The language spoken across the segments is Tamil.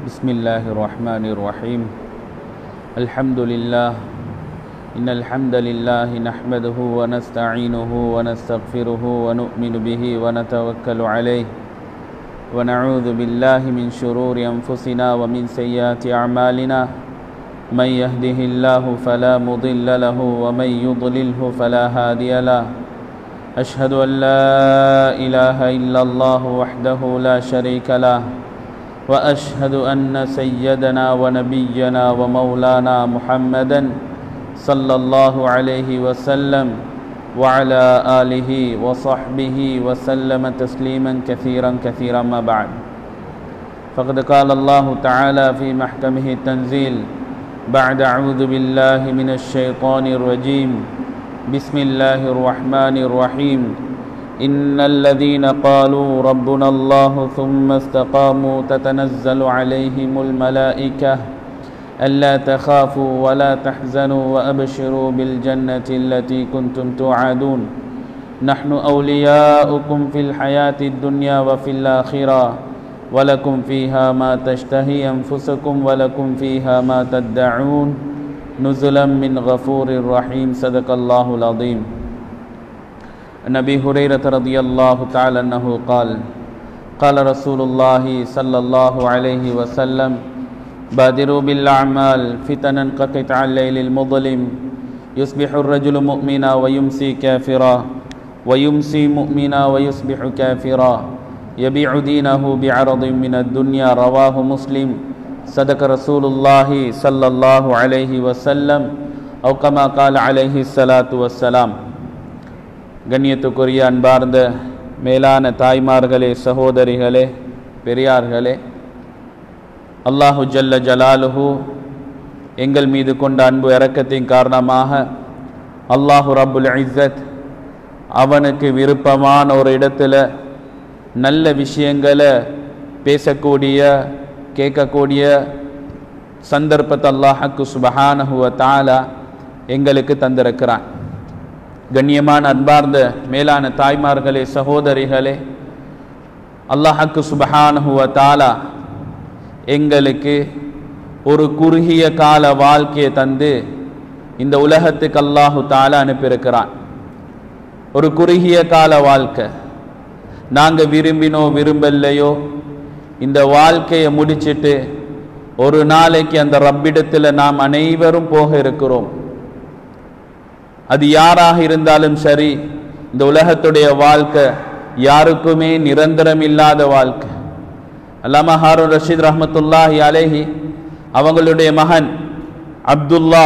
بسم الله الرحمن الرحيم الحمد لله إن الحمد لله نحمده ونستعينه ونستغفره ونؤمن به ونتوكل عليه ونعوذ بالله من شرور أنفسنا ومن سيئات أعمالنا من يهده الله فلا مضل له ومن يضلله فلا هادي له أشهد أن لا إله إلا الله وحده لا شريك له وأشهد أن سيدنا ونبينا ومولانا محمدا صلى الله عليه وسلم وعلى آله وصحبه وسلم تسليما كثيرا كثيرا ما بعد فقد قال الله تعالى في محكمه التنزيل بعد أعوذ بالله من الشيطان الرجيم بسم الله الرحمن الرحيم إن الذين قالوا ربنا الله ثم استقاموا تتنزل عليهم الملائكة ألا تخافوا ولا تحزنوا وأبشروا بالجنة التي كنتم توعدون نحن أولياؤكم في الحياة الدنيا وفي الآخرة ولكم فيها ما تشتهي أنفسكم ولكم فيها ما تدعون نزلا من غفور رحيم صدق الله العظيم عن ابي هريره رضي الله تعالى عنه قال قال رسول الله صلى الله عليه وسلم بادروا بالاعمال فتنا كقطع الليل المظلم يصبح الرجل مؤمنا ويمسي كافرا ويمسي مؤمنا ويصبح كافرا يبيع دينه بعرض من الدنيا رواه مسلم صدق رسول الله صلى الله عليه وسلم أو كما قال عليه الصلاة والسلام கண்ணியத்துக்குரிய அன்பார்ந்த மேலான தாய்மார்களே சகோதரிகளே பெரியார்களே அல்லாஹு ஜல்ல ஜலாலுஹு எங்கள் மீது கொண்ட அன்பு இறக்கத்தின் காரணமாக அல்லாஹு ரப்புல் இஸ்ஸத் அவனுக்கு விருப்பமான ஒரு இடத்துல நல்ல விஷயங்களை பேசக்கூடிய கேட்கக்கூடிய சந்தர்ப்பத்தை அல்லாஹக்கு சுபஹானஹுவ தாலா எங்களுக்கு தந்திருக்கிறான் கண்ணியமான அன்பார்ந்த மேலான தாய்மார்களே சகோதரிகளே அல்லாஹக்கு சுபஹானஹுவ தாலா எங்களுக்கு ஒரு குறுகிய கால வாழ்க்கையை தந்து இந்த உலகத்துக்கு அல்லாஹு தாலா அனுப்பியிருக்கிறான் ஒரு குறுகிய கால வாழ்க்கை நாங்கள் விரும்பினோ விரும்பலையோ இந்த வாழ்க்கையை முடிச்சிட்டு ஒரு நாளைக்கு அந்த ரப்பிடத்தில் நாம் அனைவரும் போக இருக்கிறோம் அது யாராக இருந்தாலும் சரி இந்த உலகத்துடைய வாழ்க்கை யாருக்குமே நிரந்தரம் இல்லாத வாழ்க்கை அல்லாமா ஹாரூன் ரஷீத் ரஹமத்துல்லாஹி அலேஹி அவங்களுடைய மகன் அப்துல்லா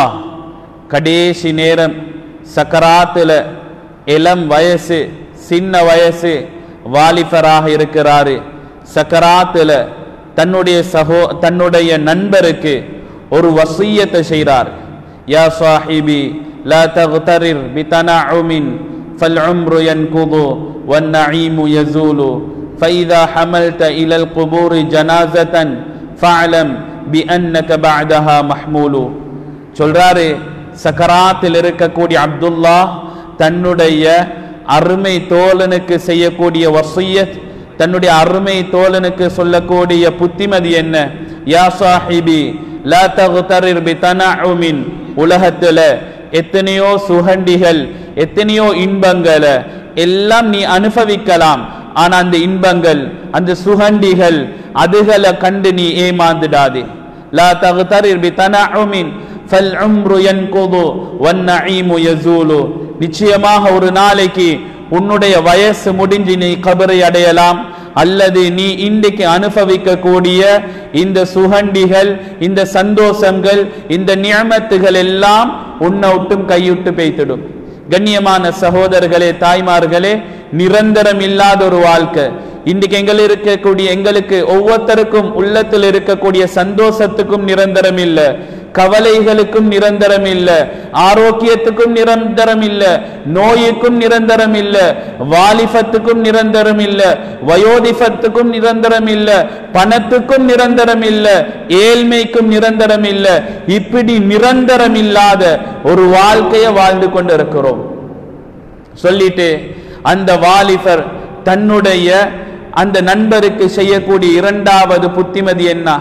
கடைசி நேரம் சக்கராத்தில் இளம் வயசு சின்ன வயசு வாலிபராக இருக்கிறாரு சக்கராத்தில் தன்னுடைய சகோ தன்னுடைய நண்பருக்கு ஒரு வசியத்தை செய்கிறார் யா சாஹிபி لا تغترر بتنعم فالعمر ينقض والنعيم يزول فإذا حملت إلى القبور جنازة فاعلم بأنك بعدها محمول சொல்றாரு சக்கராத்தில் இருக்கக்கூடிய அப்துல்லா தன்னுடைய அருமை தோழனுக்கு செய்யக்கூடிய வசியத் தன்னுடைய அருமை தோழனுக்கு சொல்லக்கூடிய புத்திமதி என்ன யா சாஹிபி லா தகுதரிர் பி தனஉமின் உலகத்துல எத்தனையோ சுகண்டிகள் எத்தனையோ இன்பங்களை எல்லாம் நீ அனுபவிக்கலாம் ஆனா அந்த இன்பங்கள் அந்த சுகண்டிகள் அதுகளை கண்டு நீ ஏமாந்துடாதே லா தகுதரிர் பி தனஉமின் ஃபல் உம்ரு யன்குது வன் நஈமு யஸூலு நிச்சயமாக ஒரு நாளைக்கு உன்னுடைய வயசு முடிஞ்சு நீ கபரை அடையலாம் அல்லது நீ இன்றைக்கு அனுபவிக்கக்கூடிய இந்த சுகண்டிகள் இந்த சந்தோஷங்கள் இந்த நியமத்துகள் எல்லாம் உன்னை விட்டும் கையுட்டு பெய்த்திடும் கண்ணியமான சகோதரர்களே தாய்மார்களே நிரந்தரம் இல்லாத ஒரு வாழ்க்கை இன்றைக்கு எங்கள் இருக்கக்கூடிய எங்களுக்கு ஒவ்வொருத்தருக்கும் உள்ளத்தில் இருக்கக்கூடிய சந்தோஷத்துக்கும் நிரந்தரம் இல்லை கவலைகளுக்கும் நிரந்தரம் இல்ல ஆரோக்கியத்துக்கும் நிரந்தரம் இல்ல நோய்க்கும் நிரந்தரம் இல்ல வாலிபத்துக்கும் நிரந்தரம் இல்ல வயோதிபத்துக்கும் நிரந்தரம் இல்ல பணத்துக்கும் நிரந்தரம் இல்ல ஏழ்மைக்கும் நிரந்தரம் இல்ல இப்படி நிரந்தரம் இல்லாத ஒரு வாழ்க்கையை வாழ்ந்து கொண்டிருக்கிறோம் சொல்லிட்டு அந்த வாலிபர் தன்னுடைய அந்த நண்பருக்கு செய்யக்கூடிய இரண்டாவது புத்திமதி என்ன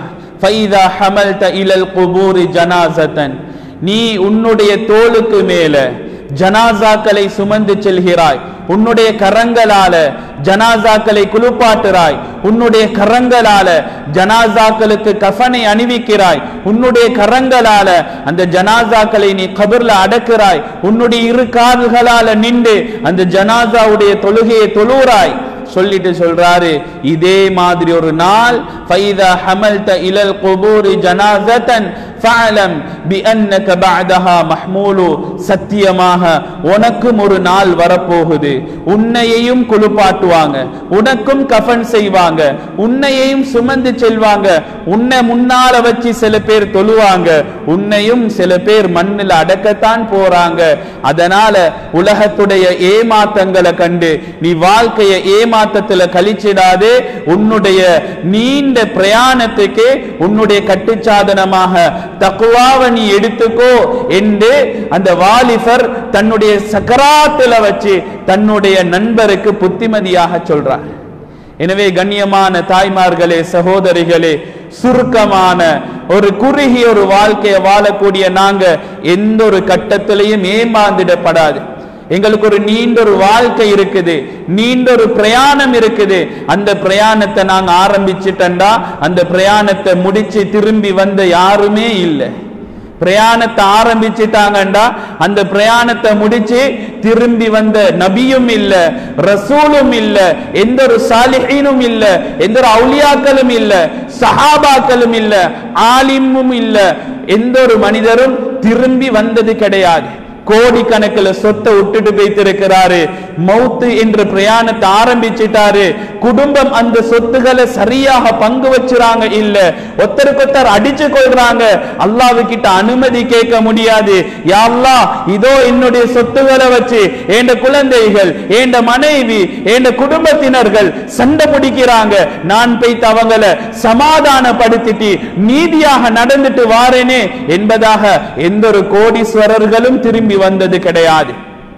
ஃபைதா ஹமல்த இலல் குபூரி ஜனாசத்தன் நீ உன்னுடைய தோளுக்கு மேல ஜனாசாக்களை சுமந்து செல்கிறாய் உன்னுடைய கரங்களால ஜனாசாக்களை குளிப்பாட்டுறாய் உன்னுடைய கரங்களால ஜனாசாக்களுக்கு கஃனை அணிவிக்கிறாய் உன்னுடைய கரங்களால அந்த ஜனாசாக்களை நீ கபர்ல அடக்குறாய் உன்னுடைய இரு கால்களால நின்று அந்த ஜனாசாவுடைய தொழுகையை தொழுகிறாய் சொல்லிட்டு சொல்றாரு இதே மாதிரி ஒரு நாள் ஃபைதா ஹமல்த இலல் குபூரி ஜனாசத்தன் ஃபஅலம் பிஅன்னக பஅதஹா மஹ்மூலு சத்தியமாக உனக்கும் ஒரு நாள் வரப்போகுது உன்னையையும் குளிப்பாட்டுவாங்க உனக்கும் கஃன் செய்வாங்க உன்னையையும் சுமந்து செல்வாங்க உன்னை முன்னால வச்சு சில பேர் தொழுவாங்க உன்னையும் சில பேர் மண்ணில் அடக்கத்தான் போறாங்க அதனால உலகத்துடைய ஏமாத்தங்களை கண்டு நீ வாழ்க்கையை ஏமாத்தத்துல கழிச்சிடாதே உன்னுடைய நீண்ட பிரயாணத்துக்கு உன்னுடைய கட்டுச்சாதனமாக தக்குவாவை நீ எடுத்துக்கோ என்று அந்த வாலிபர் தன்னுடைய சக்கராத்துல வச்சு தன்னுடைய நண்பருக்கு புத்திமதியாக சொல்றார் எனவே கண்ணியமான தாய்மார்களே சகோதரிகளே சுருக்கமான ஒரு குறுகிய ஒரு வாழ்க்கையை வாழக்கூடிய நாங்க எந்த ஒரு கட்டத்திலையும் ஏமாந்திடப்படாது எங்களுக்கு ஒரு நீண்ட ஒரு வாழ்க்கை இருக்குது நீண்ட ஒரு பிரயாணம் இருக்குது அந்த பிரயாணத்தை நாங்க ஆரம்பிச்சிட்டா அந்த பிரயாணத்தை முடிச்சு திரும்பி வந்த யாருமே இல்லை பிரயாணத்தை ஆரம்பிச்சிட்டாங்கண்டா அந்த பிரயாணத்தை முடிச்சு திரும்பி வந்த நபியும் இல்ல ரசூலும் இல்ல எந்த ஒரு சாலிஹீனும் இல்ல எந்த ஒரு அவுலியாக்களும் இல்ல சஹாபாக்களும் இல்ல ஆலிமும் இல்ல எந்த ஒரு மனிதரும் திரும்பி வந்தது கிடையாது கோடிக்கணக்கில் சொத்தை விட்டுட்டு போய்த்திருக்கிறாரு மௌத்து என்ற பிரயாணத்தை ஆரம்பிச்சிட்டாரு குடும்பம் அந்த சொத்துக்களை சரியாக பங்கு வச்சுறாங்க இல்ல ஒருத்தருக்கொத்தர் அடிச்சு கொள்றாங்க அல்லாஹ் கிட்ட அனுமதி கேட்க முடியாது யா அல்லாஹ் இதோ என்னுடைய சொத்துக்களை வச்சு ஏண்ட குழந்தைகள் ஏண்ட மனைவி ஏண்ட குடும்பத்தினர்கள் சண்டை பிடிக்கிறாங்க நான் போய்த்து அவங்கள சமாதானப்படுத்திட்டு நீதியாக நடந்துட்டு வாரேனே என்பதாக எந்த ஒரு கோடீஸ்வரர்களும் திரும்பி வந்தது கிடையாது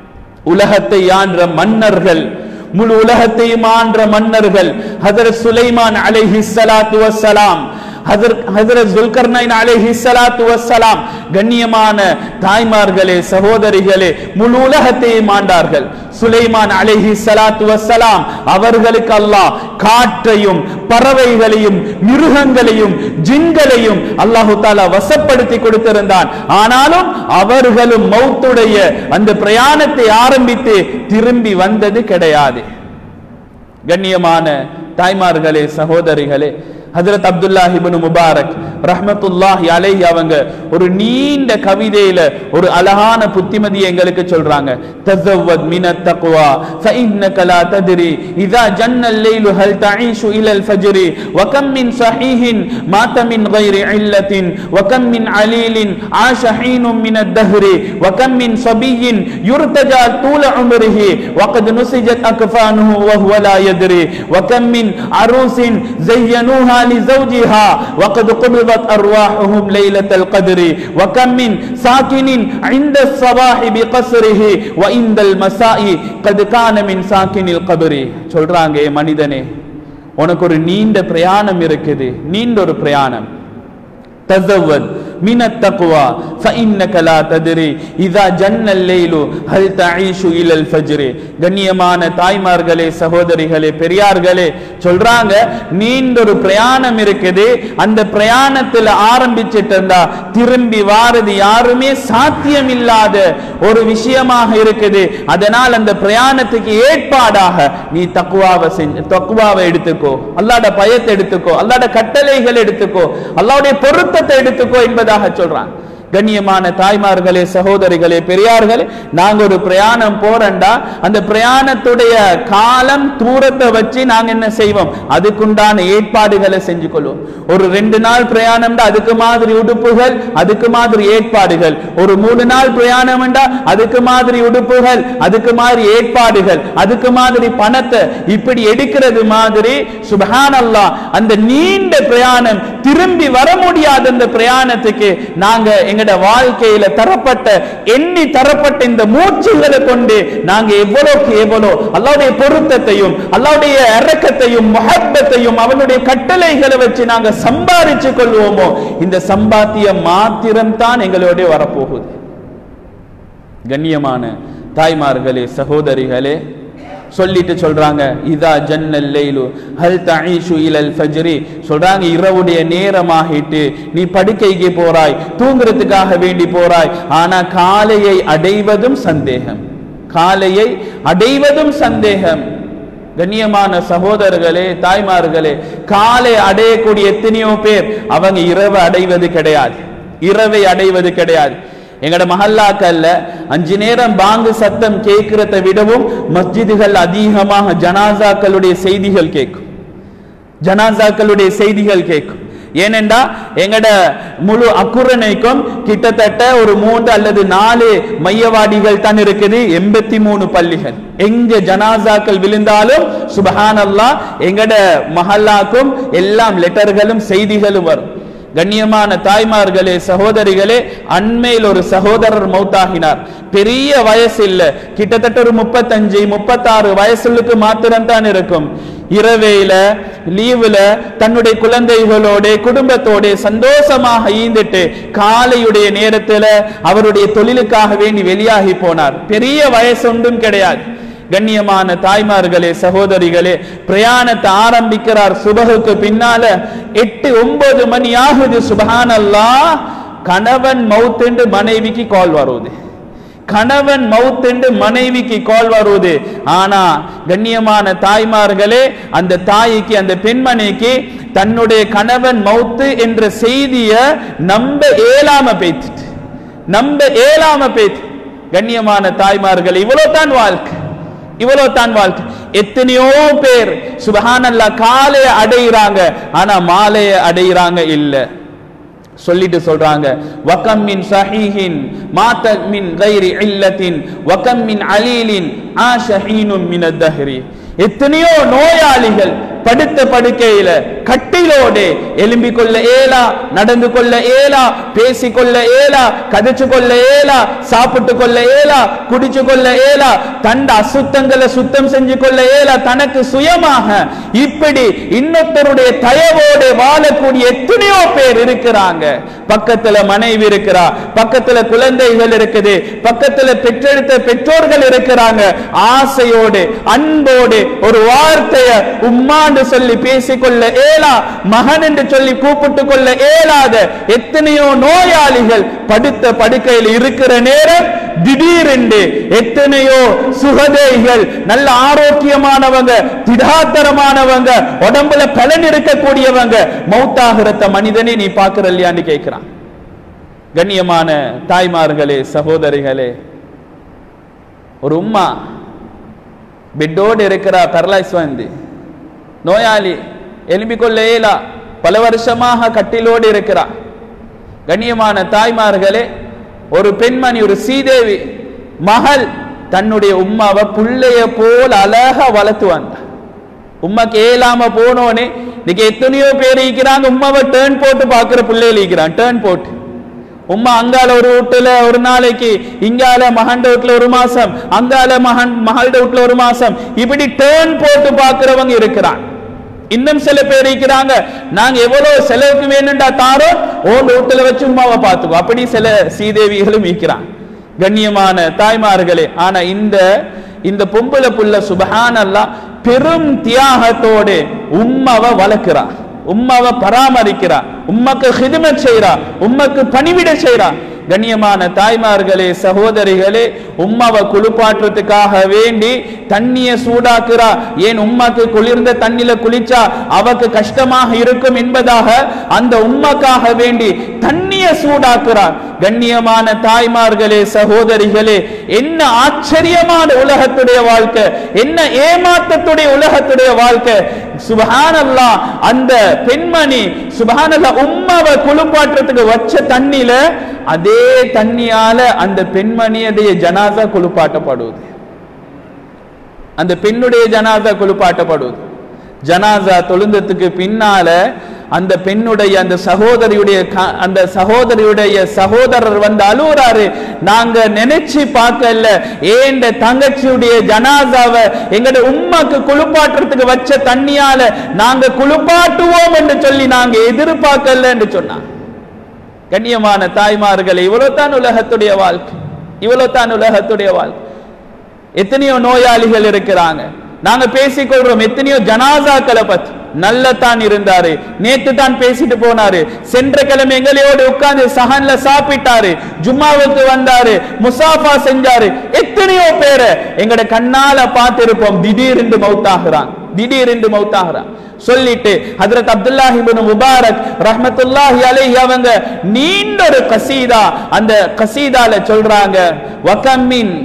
உலகத்தை ஆன்ற மன்னர்கள் முழு உலகத்தையும் ஆன்ற மன்னர்கள் ஹதரத் சுலைமான் அலைஹி ஸலாத்து வஸ்ஸலாம் ஹதரத் ஜுல்கர்னைன் அலைஹி ஸலாத்து வஸ்ஸலாம் கண்ணியமான தாய்மார்களே சகோதரிகளே முழு உலகத்தையும் ஆண்டார்கள் சுலைமான் அலைஹி ஸலாத்து வஸ்ஸலாம் அவர்களுக்கு அல்லாஹ் காற்றையும் பறவைகளையும் மிருகங்களையும் ஜின்களையும் அல்லாஹு தாலா வசப்படுத்தி கொடுத்திருந்தான் ஆனாலும் அவர்களும் மௌத்துடைய அந்த பிரயாணத்தை ஆரம்பித்து திரும்பி வந்தது கிடையாது கண்ணியமான தாய்மார்களே சகோதரிகளே ஹஜரத் அப்துல்லாஹ் இப்னு முபாரக் ரஹ்மத்துல்லாஹி அலைஹி அவங்க ஒரு நீண்ட கவிதையில ஒரு அழகான புத்திமதியை எங்களுக்கு சொல்றாங்க தஸவ்வத் மின தக்வா فإنك لا تدري إذا جن الليل هل تعيش إلى الفجر وكم من صحيح مات من غير علة وكم من عليل عاش حين من الدهر وكم من صبي يرتجى طول عمره وقد نسجت أكفانه وهو لا يدري وكم من عروس زينوها لزوجها وقد قبضت أرواحهم ليلة القدر وكم من ساكن عند الصباح بقصره وعند المساء قد كان من ساكن القبر சொல்றாங்க "ஏ மனிதனே உனக்கு ஒரு நீண்ட பிரயாணம் இருக்குது நீண்ட ஒரு பிரயாணம் تزود من التقوى فإنك لا تدري إذا جن الليل هل تعيش إلى الفجر கண்ணியமான தாய்மார்களே சகோதரிகளே பெரியார்களே சொல்றாங்க நீண்ட ஒரு பிரயாணம் இருக்குது அந்த பிரயாணத்துல ஆரம்பிச்சிட்டு இருந்தா திரும்பி வாரது யாருமே சாத்தியம் இல்லாத ஒரு விஷயமாக இருக்குது அதனால் அந்த பிரயாணத்துக்கு ஏற்பாடாக நீ தக்குவாவை செஞ்சு தக்குவாவை எடுத்துக்கோ அல்லாட பயத்தை எடுத்துக்கோ அல்லாட கட்டளைகள் எடுத்துக்கோ அல்லாவுடைய பொருத்தத்தை எடுத்துக்கோ என்பதாக சொல்றான் கண்ணியமான தாய்மார்களே சகோதரிகளே பெரியார்களே நாங்க ஒரு பிரயாணம் போறண்டா அந்த பிரயாணத்துடைய காலம் தூரத்தை வச்சு நாங்க என்ன செய்வோம் அதுக்குண்டான ஏற்பாடுகளை செஞ்சு கொள்வோம் ஒரு ரெண்டு நாள் பிரயாணம்டா அதுக்கு மாதிரி உடுப்புகள் அதுக்கு மாதிரி ஏற்பாடுகள் ஒரு மூணு நாள் பிரயாணம்டா அதுக்கு மாதிரி உடுப்புகள் அதுக்கு மாதிரி ஏற்பாடுகள் அதுக்கு மாதிரி பணத்தை இப்படி எடுக்கிறது மாதிரி சுபஹான் அந்த நீண்ட பிரயாணம் திரும்பி வர முடியாத அந்த பிரயாணத்துக்கு நாங்க எங்க எங்கட வாழ்க்கையில தரப்பட்ட எண்ணி தரப்பட்ட இந்த மூச்சுகளை கொண்டு நாங்க எவ்வளவுக்கு எவ்வளோ அல்லாவுடைய பொருத்தத்தையும் அல்லாவுடைய இரக்கத்தையும் முஹப்பத்தையும் அவனுடைய கட்டளைகளை வச்சு நாங்க சம்பாதிச்சு கொள்வோமோ இந்த சம்பாத்தியம் மாத்திரம்தான் எங்களோட வரப்போகுது கண்ணியமான தாய்மார்களே சகோதரிகளே சொல்லிட்டு சொல்றாங்க இதா ஜன்னல் லைலு ஹல் தஈஷு இலல் ஃபஜ்ரி சொல்றாங்க இரவுடைய நேரமாகிட்டு நீ படுக்கைக்கு போறாய் தூங்குறதுக்காக வேண்டி போறாய் ஆனா காலையை அடைவதும் சந்தேகம் காலையை அடைவதும் சந்தேகம் கண்ணியமான சகோதரர்களே தாய்மார்களே காலை அடையக்கூடிய எத்தனையோ பேர் அவங்க இரவு அடைவது கிடையாது இரவை அடைவது கிடையாது எங்கட மஹல்லாக்கல்ல அஞ்சு நேரம் பாங்கு சத்தம் கேட்கிறத விடவும் மஸ்ஜிதுகள் அதிகமாக ஜனாசாக்களுடைய செய்திகள் கேட்கும் ஜனாசாக்களுடைய செய்திகள் கேட்கும் ஏனென்றா எங்கட முழு அக்குரணைக்கும் கிட்டத்தட்ட ஒரு மூன்று அல்லது நாலு மையவாடிகள் தான் இருக்குது எண்பத்தி மூணு பள்ளிகள் எங்க ஜனாசாக்கள் விழுந்தாலும் சுபஹான் அல்லாஹ் எங்கட மஹல்லாக்கும் எல்லாம் லெட்டர்களும் செய்திகளும் வரும் கண்ணியமான தாய்மார்களே சகோதரிகளே அண்மையில் ஒரு சகோதரர் மௌத்தாகினார் பெரிய வயசு இல்ல கிட்டத்தட்ட ஒரு முப்பத்தஞ்சு முப்பத்தாறு வயசுக்கு மாத்திரம்தான் இருக்கும் இரவேல லீவுல தன்னுடைய குழந்தைகளோட குடும்பத்தோட சந்தோஷமாக ஈந்துட்டு காலையுடைய நேரத்துல அவருடைய தொழிலுக்காக வேண்டி வெளியாகி போனார் பெரிய வயசு ஒன்றும் கிடையாது கண்ணியமான தாய்மார்களே சகோதரிகளே பிரயாணத்தை ஆரம்பிக்கிறார் சுபகுக்கு பின்னால எட்டு ஒன்பது மணி ஆகுது சுபஹானல்லா கணவன் மவுத்தென்று மனைவிக்கு கால் வருவது கணவன் மவுத்தென்று மனைவிக்கு கால் வருவது ஆனா கண்ணியமான தாய்மார்களே அந்த தாய்க்கு அந்த பெண்மணிக்கு தன்னுடைய கணவன் மவுத்து என்ற செய்திய நம்ப இயலாம பேத்துட்டு நம்ப இயலாம பேத்து கண்ணியமான தாய்மார்கள் இவ்வளவு தான் வாழ்க்கை இவ்வளவு தான் வாழ்க்கை எத்தனையோ பேர் சுபஹானல்லா காலைய அடையிறாங்க ஆனா மாலைய அடையிறாங்க இல்ல சொல்லிட்டு சொல்றாங்க வகம் மின் சஹீஹின் மாத்த மின் கைரி இல்லத்தின் வகம் மின் அலீலின் ஆஷஹீனும் மின் தஹ்ரி எத்தனையோ நோயாளிகள் படுத்த படுக்கையில கட்டிலோடு எலும்பிக் கொள்ள ஏலா நடந்து கொள்ள ஏலா பேசி கொள்ள ஏலா கதைச்சு கொள்ள ஏலா சாப்பிட்டு கொள்ள ஏலா குடிச்சு கொள்ள ஏலா தண்ட அசுத்தங்களை சுத்தம் செஞ்சு கொள்ள ஏலா தனக்கு சுயமாக இப்படி இன்னொருத்தருடைய தயவோடு வாழக்கூடிய எத்தனையோ பேர் இருக்கிறாங்க பக்கத்துல மனைவி இருக்கிறா பக்கத்துல குழந்தைகள் இருக்குது பக்கத்துல பெற்றெடுத்த பெற்றோர்கள் இருக்கிறாங்க ஆசையோடு அன்போடு ஒரு வார்த்தைய உம்மாண்டு சொல்லி பேசிக்கொள்ள ஏலா மகன் என்று சொல்லி கூப்பிட்டு கொள்ள ஏலாத எத்தனையோ நோயாளிகள் படுத்த படுக்கையில் இருக்கிற நேரம் திடீரென்று எத்தனையோ சுகதேகிகள் நல்ல ஆரோக்கியமானவங்க திடாத்தரமானவங்க உடம்புல பலன் இருக்கக்கூடியவங்க மௌத்தாகிறத மனிதனை நீ பார்க்கிற இல்லையான்னு கேட்கிறான் கண்ணியமான தாய்மார்களே சகோதரிகளே ஒரு உம்மா பெட்டோடு இருக்கிறா பரலைஸ் வந்து நோயாளி எலும்பிக்கொள்ள இயலா பல வருஷமாக கட்டிலோடு இருக்கிறா கண்ணியமான தாய்மார்களே ஒரு பெண்மணி ஒரு சீதேவி மகள் தன்னுடைய உம்மாவை புள்ளைய போல் அழகா வளர்த்து வந்தா உம்மாக்கு ஏலாம போனோனே இன்னைக்கு எத்தனையோ பேர் இருக்கிறாங்க உம்மாவை டேர்ன் போட்டு பாக்குற பிள்ளைகள் இருக்கிறான் டேர்ன் போட்டு உம்மா அங்கால ஒரு வீட்டுல ஒரு நாளைக்கு இங்கால மகண்ட வீட்டுல ஒரு மாசம் அங்கால மகன் மகள்ட வீட்டுல ஒரு மாசம் இப்படி டேர்ன் போட்டு பாக்குறவங்க இருக்கிறான் இன்னும் சில பேர் இருக்கிறாங்க நாங்க எவ்வளவு செலவுக்கு வேணும்டா தாரோ ஓன் வீட்டுல வச்சு உமாவை பார்த்துக்கோ அப்படி சில சீதேவிகளும் இருக்கிறான் கண்ணியமான தாய்மார்களே ஆனா இந்த இந்த பொம்பளை புள்ள சுபஹானல்லா பெரும் தியாகத்தோடு உம்மாவை வளர்க்கிறா உம்மாவை பராமரிக்கிறா உம்மக்கு ஹிதுமத் செய்றா உம்மக்கு பணிவிட செய்றா கண்ணியமான தாய்மார்களே சகோதரிகளே உம்மாவை குளிப்பாட்டுறதுக்காக வேண்டி தண்ணிய சூடாக்குறா ஏன் உம்மாக்கு குளிர்ந்த தண்ணில குளிச்சா அவக்கு கஷ்டமாக இருக்கும் என்பதாக அந்த உம்மாக்காக வேண்டி தண்ணிய சூடாக்குறா கண்ணியமான தாய்மார்களே சகோதரிகளே என்ன ஆச்சரியமான உலகத்துடைய வாழ்க்கை என்ன ஏமாற்றத்துடைய உலகத்துடைய வாழ்க்கை சுபஹானல்லா அந்த பெண்மணி சுபஹானல்லா உம்மாவை குளிப்பாட்டுறதுக்கு வச்ச தண்ணியில அதே தண்ணியால அந்த பெண்மணியுடைய ஜனாசா குளிப்பாட்டப்படுவது அந்த பெண்ணுடைய ஜனாசா குளிப்பாட்டப்படுவது ஜனாசா தொழுந்ததுக்கு பின்னால அந்த பெண்ணுடைய அந்த சகோதரியுடைய க- அந்த சகோதரியுடைய சகோதரர் வந்து அழுவுறாரு நாங்க நினைச்சு பார்க்கல ஏண்ட தங்கச்சியுடைய ஜனாசாவை எங்கட உம்மாக்கு குளிப்பாட்டுறதுக்கு வச்ச தண்ணியால நாங்க குளிப்பாட்டுவோம் என்று சொல்லி நாங்க எதிர்பார்க்கல என்று சொன்னாங்க கண்ணியமான தாய்மார்களே இவ்வளவு தான் உலகத்துடைய வாழ்க்கை இவ்வளவு தான் உலகத்துடைய வாழ்க்கை எத்தனையோ நோயாளிகள் இருக்கிறாங்க நாங்க பேசிக்கொள்றோம் எத்தனையோ ஜனாசாக்களை பத்தி நல்லதான் இருந்தாரு நேத்து தான் பேசிட்டு போனாரு சென்ற கிழமை எங்களோடு உட்கார்ந்து சஹன்ல சாப்பிட்டாரு ஜும்மாவுக்கு வந்தாரு முசாஃபா செஞ்சாரு எத்தனையோ பேரை எங்கட கண்ணால பார்த்திருப்போம் திடீரென்று மௌத்தாகிறான் திடீரென்று மௌத்தாகிறான் சொல்லிட்டு ஹஜரத் அப்துல்லாஹி இப்னு முபாரக் ரஹ்மத்துல்லாஹி அலைஹி அவங்க நீண்ட ஒரு கசீதா அந்த கசீதால சொல்றாங்க வகம்மின்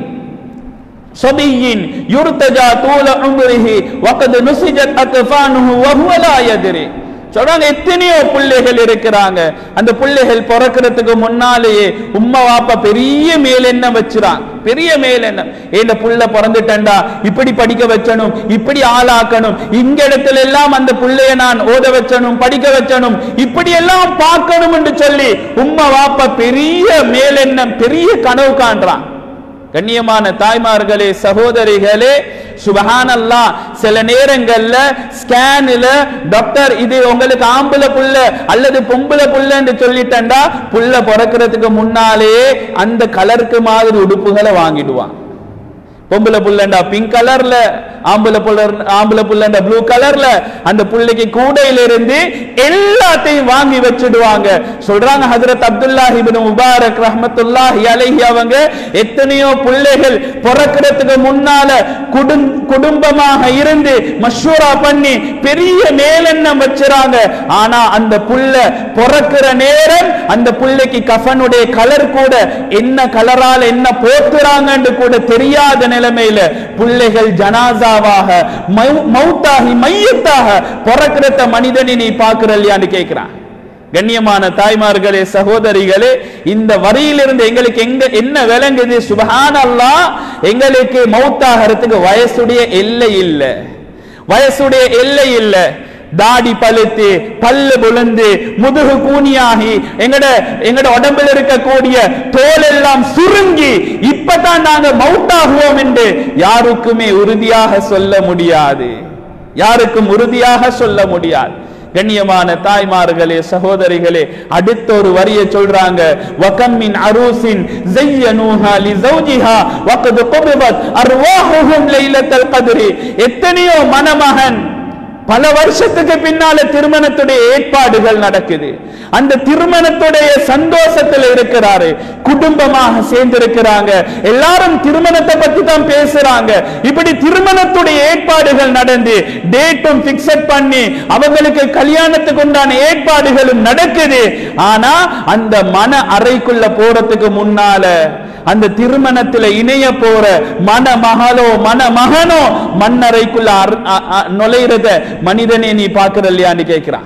صبي يرتجى طول عمره وقد نسجت أكفانه وهو لا يدري சொல்றாங்க எத்தனையோ பிள்ளைகள் இருக்கிறாங்க அந்த பிள்ளைகள் பிறக்கிறதுக்கு முன்னாலேயே உம்மா வாப்பா பெரிய மேலெண்ணம் வச்சுறாங்க பெரிய மேலெண்ணம் ஏண்ட புள்ள பிறந்துட்டண்டா இப்படி படிக்க வச்சனும் இப்படி ஆளாக்கணும் இங்க இடத்துல எல்லாம் அந்த புள்ளைய நான் ஓத வச்சனும் படிக்க வச்சனும் இப்படி எல்லாம் பார்க்கணும் என்று சொல்லி உம்மா வாப்பா பெரிய மேலெண்ணம் பெரிய கனவு காண்றான் கண்ணியமான தாய்மார்களே சகோதரிகளே சுபஹானல்லா சில நேரங்கள்ல ஸ்கேன்ல டாக்டர் இது உங்களுக்கு ஆம்பளை புள்ள அல்லது பொம்பளை புள்ளன்னு சொல்லிட்டேன்டா புள்ள பிறக்கிறதுக்கு முன்னாலே அந்த கலருக்கு மாதிரி உடுப்புகளை வாங்கிடுவான் பொம்பளை புள்ளண்டா பிங்க் கலர்ல ஆம்பளை புள்ள ஆம்பளை புள்ளண்டா ப்ளூ கலர்ல அந்த புள்ளைக்கு கூடையில இருந்து எல்லாத்தையும் வாங்கி வச்சிடுவாங்க சொல்றாங்க ஹஜரத் அப்துல்லாஹி இப்னு முபாரக் ரஹ்மத்துல்லாஹி அலைஹி அவங்க எத்தனையோ பிள்ளைகள் பிறக்கிறதுக்கு முன்னால குடும் குடும்பமாக இருந்து மஷூரா பண்ணி பெரிய மேலெண்ணம் வச்சுறாங்க ஆனா அந்த புள்ள பிறக்கிற நேரம் அந்த புள்ளைக்கு கஃபனுடைய கலர் கூட என்ன கலரால என்ன போத்துறாங்கன்னு கூட தெரியாத நிலைமையில பிள்ளைகள் ஜனாசாவாக மௌ- மௌத்தாகி மையத்தாக பிறக்கிறத மனிதனை நீ பார்க்கிற இல்லையான்னு கேட்கிறான் கண்ணியமான தாய்மார்களே சகோதரிகளே இந்த வரியிலிருந்து எங்களுக்கு எங்க என்ன விளங்குது சுபஹான் எங்களுக்கு மௌத்தாகிறதுக்கு வயசுடைய எல்லை இல்லை வயசுடைய எல்லை இல்லை தாடி பழுத்து பல்லு புலந்து முதுகு கூனியாகி எங்கட எங்கட உடம்புல இருக்கக்கூடிய தோல் எல்லாம் சுருங்கி இப்பதான் நாங்க மவுத்தாகுவோம் என்று யாருக்குமே உறுதியாக சொல்ல முடியாது யாருக்கும் உறுதியாக சொல்ல முடியாது கண்ணியமான தாய்மார்களே சகோதரிகளே அடுத்த ஒரு வரியை சொல்றாங்க வகம் மின் அரூசின் زينوها لزوجها وقد قبضت ارواحهم ليله القدر எத்தனையோ மணமகன் பல வருஷத்துக்கு பின்னால திருமணத்துடைய ஏற்பாடுகள் நடக்குது அந்த திருமணத்துடைய சந்தோஷத்துல இருக்கிறாரு குடும்பமாக சேர்ந்திருக்கிறாங்க எல்லாரும் திருமணத்தை பத்தி தான் பேசுறாங்க இப்படி திருமணத்துடைய ஏற்பாடுகள் நடந்து டேட்டும் பிக்சட் பண்ணி அவங்களுக்கு கல்யாணத்துக்கு உண்டான ஏற்பாடுகளும் நடக்குது ஆனா அந்த மன அறைக்குள்ள போறதுக்கு முன்னால அந்த திருமணத்துல இணைய போற மணமகளோ மணமகனோ மண்ணறைக்குள்ள அர்- அ- அ- நுழையிறத மனிதனே நீ பார்க்கிற இல்லையான்னு கேட்கிறான்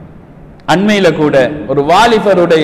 அண்மையில கூட ஒரு வாலிபருடைய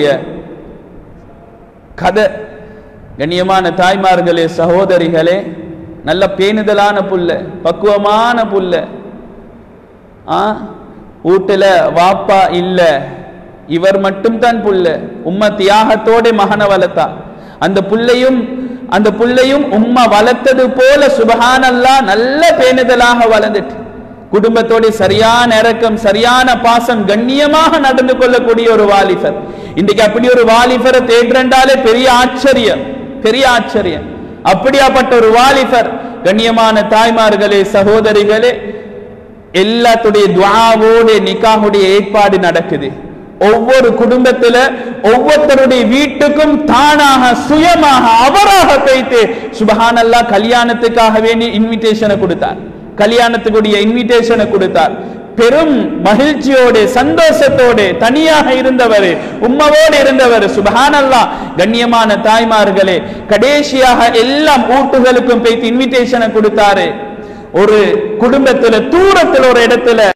கதை கண்ணியமான தாய்மார்களே சகோதரிகளே நல்ல பேணுதலான புல்ல பக்குவமான புல்ல ஆ வீட்டுல வாப்பா இல்ல இவர் மட்டும்தான் புல்ல உம்மா தியாகத்தோட மகனை வளர்த்தா அந்த புள்ளையும் அந்த புள்ளையும் உம்மா வளர்த்தது போல சுபஹானல்லா நல்ல பேணுதலாக வளர்ந்துட்டு குடும்பத்தோட சரியான இறக்கம் சரியான பாசம் கண்ணியமாக நடந்து கொள்ளக்கூடிய ஒரு வாலிபர் இன்னைக்கு அப்படி ஒரு வாலிபரை தேடுறண்டாலே பெரிய ஆச்சரியம் பெரிய ஆச்சரியம் அப்படியாப்பட்ட ஒரு வாலிபர் கண்ணியமான தாய்மார்களே சகோதரிகளே எல்லாத்துடைய துவாவோட நிக்காஹுடைய ஏற்பாடு நடக்குது ஒவ்வொரு குடும்பத்துல ஒவ்வொருத்தருடைய வீட்டுக்கும் தானாக சுயமாக அவராக போய்த்து சுபஹானல்லா கல்யாணத்துக்காக வேண்டி இன்விடேஷனை கொடுத்தார் கல்யாணத்துக்குரிய இன்விடேஷனை கொடுத்தார் பெரும் மகிழ்ச்சியோடு சந்தோஷத்தோடு தனியாக இருந்தவர் உம்மவோடு இருந்தவர் சுபஹானல்லா கண்ணியமான தாய்மார்களே கடைசியாக எல்லாம் ஊட்டுகளுக்கும் போய்த்து இன்விடேஷனை கொடுத்தாரு ஒரு குடும்பத்துல தூரத்துல ஒரு இடத்துல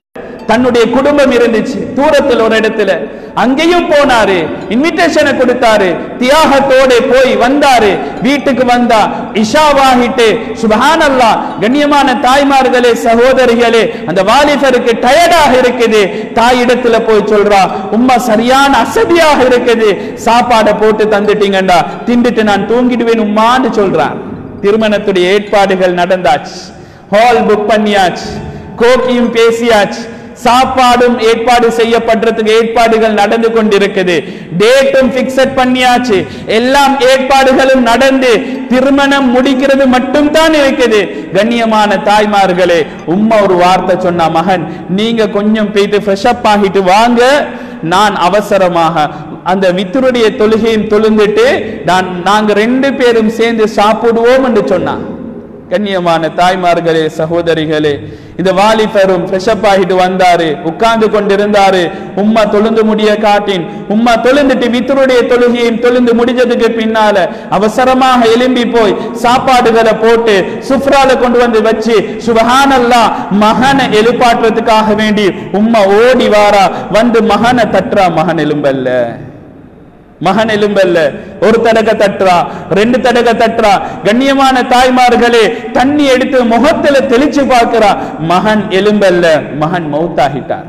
தன்னுடைய குடும்பம் இருந்துச்சு தூரத்தில் ஒரு இடத்துல அங்கேயும் போனாரு இன்விடேஷனை கொடுத்தாரு தியாகத்தோட போய் வந்தாரு வீட்டுக்கு வந்தா இஷாவாகிட்டு சுபஹானல்லா கண்ணியமான தாய்மார்களே சகோதரிகளே அந்த வாலிபருக்கு டயர்டாக இருக்குது தாயிடத்துல போய் சொல்றா உம்மா சரியான அசதியாக இருக்குது சாப்பாடை போட்டு தந்துட்டீங்கண்டா திண்டுட்டு நான் தூங்கிடுவேன் உம்மான்னு சொல்றான் திருமணத்துடைய ஏற்பாடுகள் நடந்தாச்சு ஹால் புக் பண்ணியாச்சு கோக்கியும் பேசியாச்சு சாப்பாடும் ஏற்பாடு செய்யப்படுறதுக்கு ஏற்பாடுகள் நடந்து கொண்டிருக்குது டேட்டும் பிக்சட் பண்ணியாச்சு எல்லாம் ஏற்பாடுகளும் நடந்து திருமணம் முடிக்கிறது மட்டும் தான் இருக்குது கண்ணியமான தாய்மார்களே உம்மா ஒரு வார்த்தை சொன்னா மகன் நீங்க கொஞ்சம் போயிட்டு ஃப்ரெஷ் அப் ஆகிட்டு வாங்க நான் அவசரமாக அந்த வித்தருடைய தொழுகையும் தொழுந்துட்டு நான் நாங்க ரெண்டு பேரும் சேர்ந்து சாப்பிடுவோம் என்று சொன்னான் கண்ணியமான தாய்மார்களே சகோதரிகளே இந்த வாலிபரும் ஃப்ரெஷ்அப் ஆகிட்டு வந்தாரு உட்கார்ந்து கொண்டிருந்தாரு உம்மா தொழுந்து முடிய காட்டின் உம்மா தொழுந்துட்டு வித்தருடைய தொழுகையும் தொழுந்து முடிஞ்சதுக்கு பின்னால அவசரமாக எழும்பி போய் சாப்பாடுகளை போட்டு சுப்ரால கொண்டு வந்து வச்சு சுபஹானல்லா மகனை எழுப்பாட்டுறதுக்காக வேண்டி உம்மா ஓடி வாரா வந்து மகனை தட்டுறா மகன் எலும்பல்ல மகன் எலும்பல்ல ஒரு தடக தட்டுறா ரெண்டு தடக தட்டுறா கண்ணியமான தாய்மார்களே தண்ணி எடுத்து முகத்துல தெளிச்சு பார்க்கிறா மகன் எலும்பல்ல மகன் மௌத்தாகிட்டார்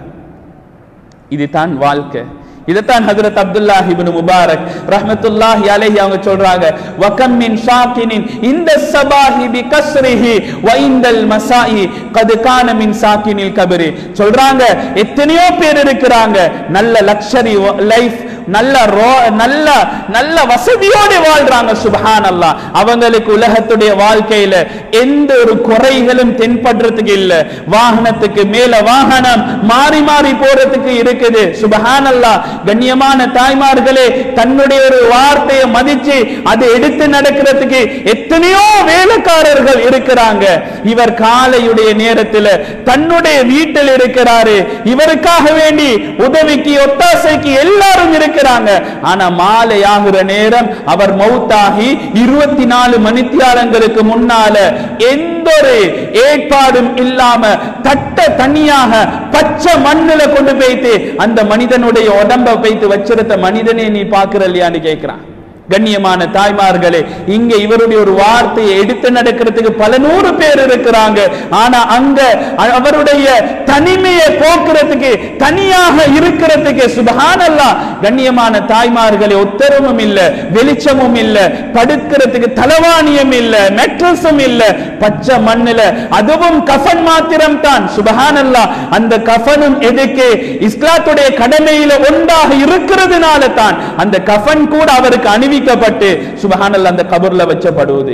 இதுதான் வாழ்க்கை இதைத்தான் ஹஜரத் அப்துல்லாஹ் இப்னு முபாரக் ரஹ்மத்துல்லாஹி அலைஹி அவங்க சொல்றாங்க வகம் மின் ஷாக்கினின் இந்த சபாஹி பி கஸ்ரிஹி வ இந்தல் மசாயி கது கான மின் சாக்கினில் கபரி சொல்றாங்க எத்தனையோ பேர் இருக்கிறாங்க நல்ல லக்ஸரி லைஃப் நல்ல ரோ நல்ல நல்ல வசதியோடு வாழ்றாங்க சுபஹான் அல்லாஹ் அவங்களுக்கு உலகத்துடைய வாழ்க்கையில எந்த ஒரு குறைகளும் தென்படுறதுக்கு இல்ல வாகனத்துக்கு மேல வாகனம் மாறி மாறி போறதுக்கு இருக்குது சுபஹான் அல்லாஹ் கண்ணியமான தாய்மார்களே தன்னுடைய ஒரு வார்த்தையை மதிச்சு அதை எடுத்து நடக்கிறதுக்கு எத்தனையோ வேலைக்காரர்கள் இருக்கிறாங்க இவர் காலையுடைய நேரத்தில் தன்னுடைய வீட்டில் இருக்கிறாரு இவருக்காக வேண்டி உதவிக்கு ஒத்தாசைக்கு எல்லாரும் இருக்கிறாங்க ஆனா மாலை ஆகுற நேரம் அவர் மௌத்தாகி இருபத்தி நாலு மணித்தியாலங்களுக்கு முன்னால எந்த ஒரு ஏற்பாடும் இல்லாம தட்ட தனியாக பச்சை மண்ணுல கொண்டு போயிட்டு அந்த மனிதனுடைய உடம்ப போயிட்டு வச்சிருந்த மனிதனே நீ பாக்குற இல்லையான்னு கேட்கிறான் கண்ணியமான தாய்மார்களே இங்க இவருடைய ஒரு வார்த்தையை எடுத்து நடக்கிறதுக்கு பல நூறு பேர் இருக்கிறாங்க ஆனா அங்க அவருடைய தனிமையை போக்குறதுக்கு தனியாக இருக்கிறதுக்கு சுபஹானல்லா கண்ணியமான தாய்மார்களே ஒத்தரமும் இல்ல வெளிச்சமும் இல்ல படுக்கிறதுக்கு தலவாணியம் இல்ல மெட்ரஸும் இல்ல பச்சை மண்ணுல அதுவும் கஃன் மாத்திரம் தான் சுபஹானல்லா அந்த கஃனும் எதுக்கு இஸ்லாத்துடைய கடமையில ஒன்றாக இருக்கிறதுனால தான் அந்த கஃன் கூட அவருக்கு அணிவிக்கப்பட்டு சுபஹானல்லா அந்த கபர்ல வச்சப்படுவது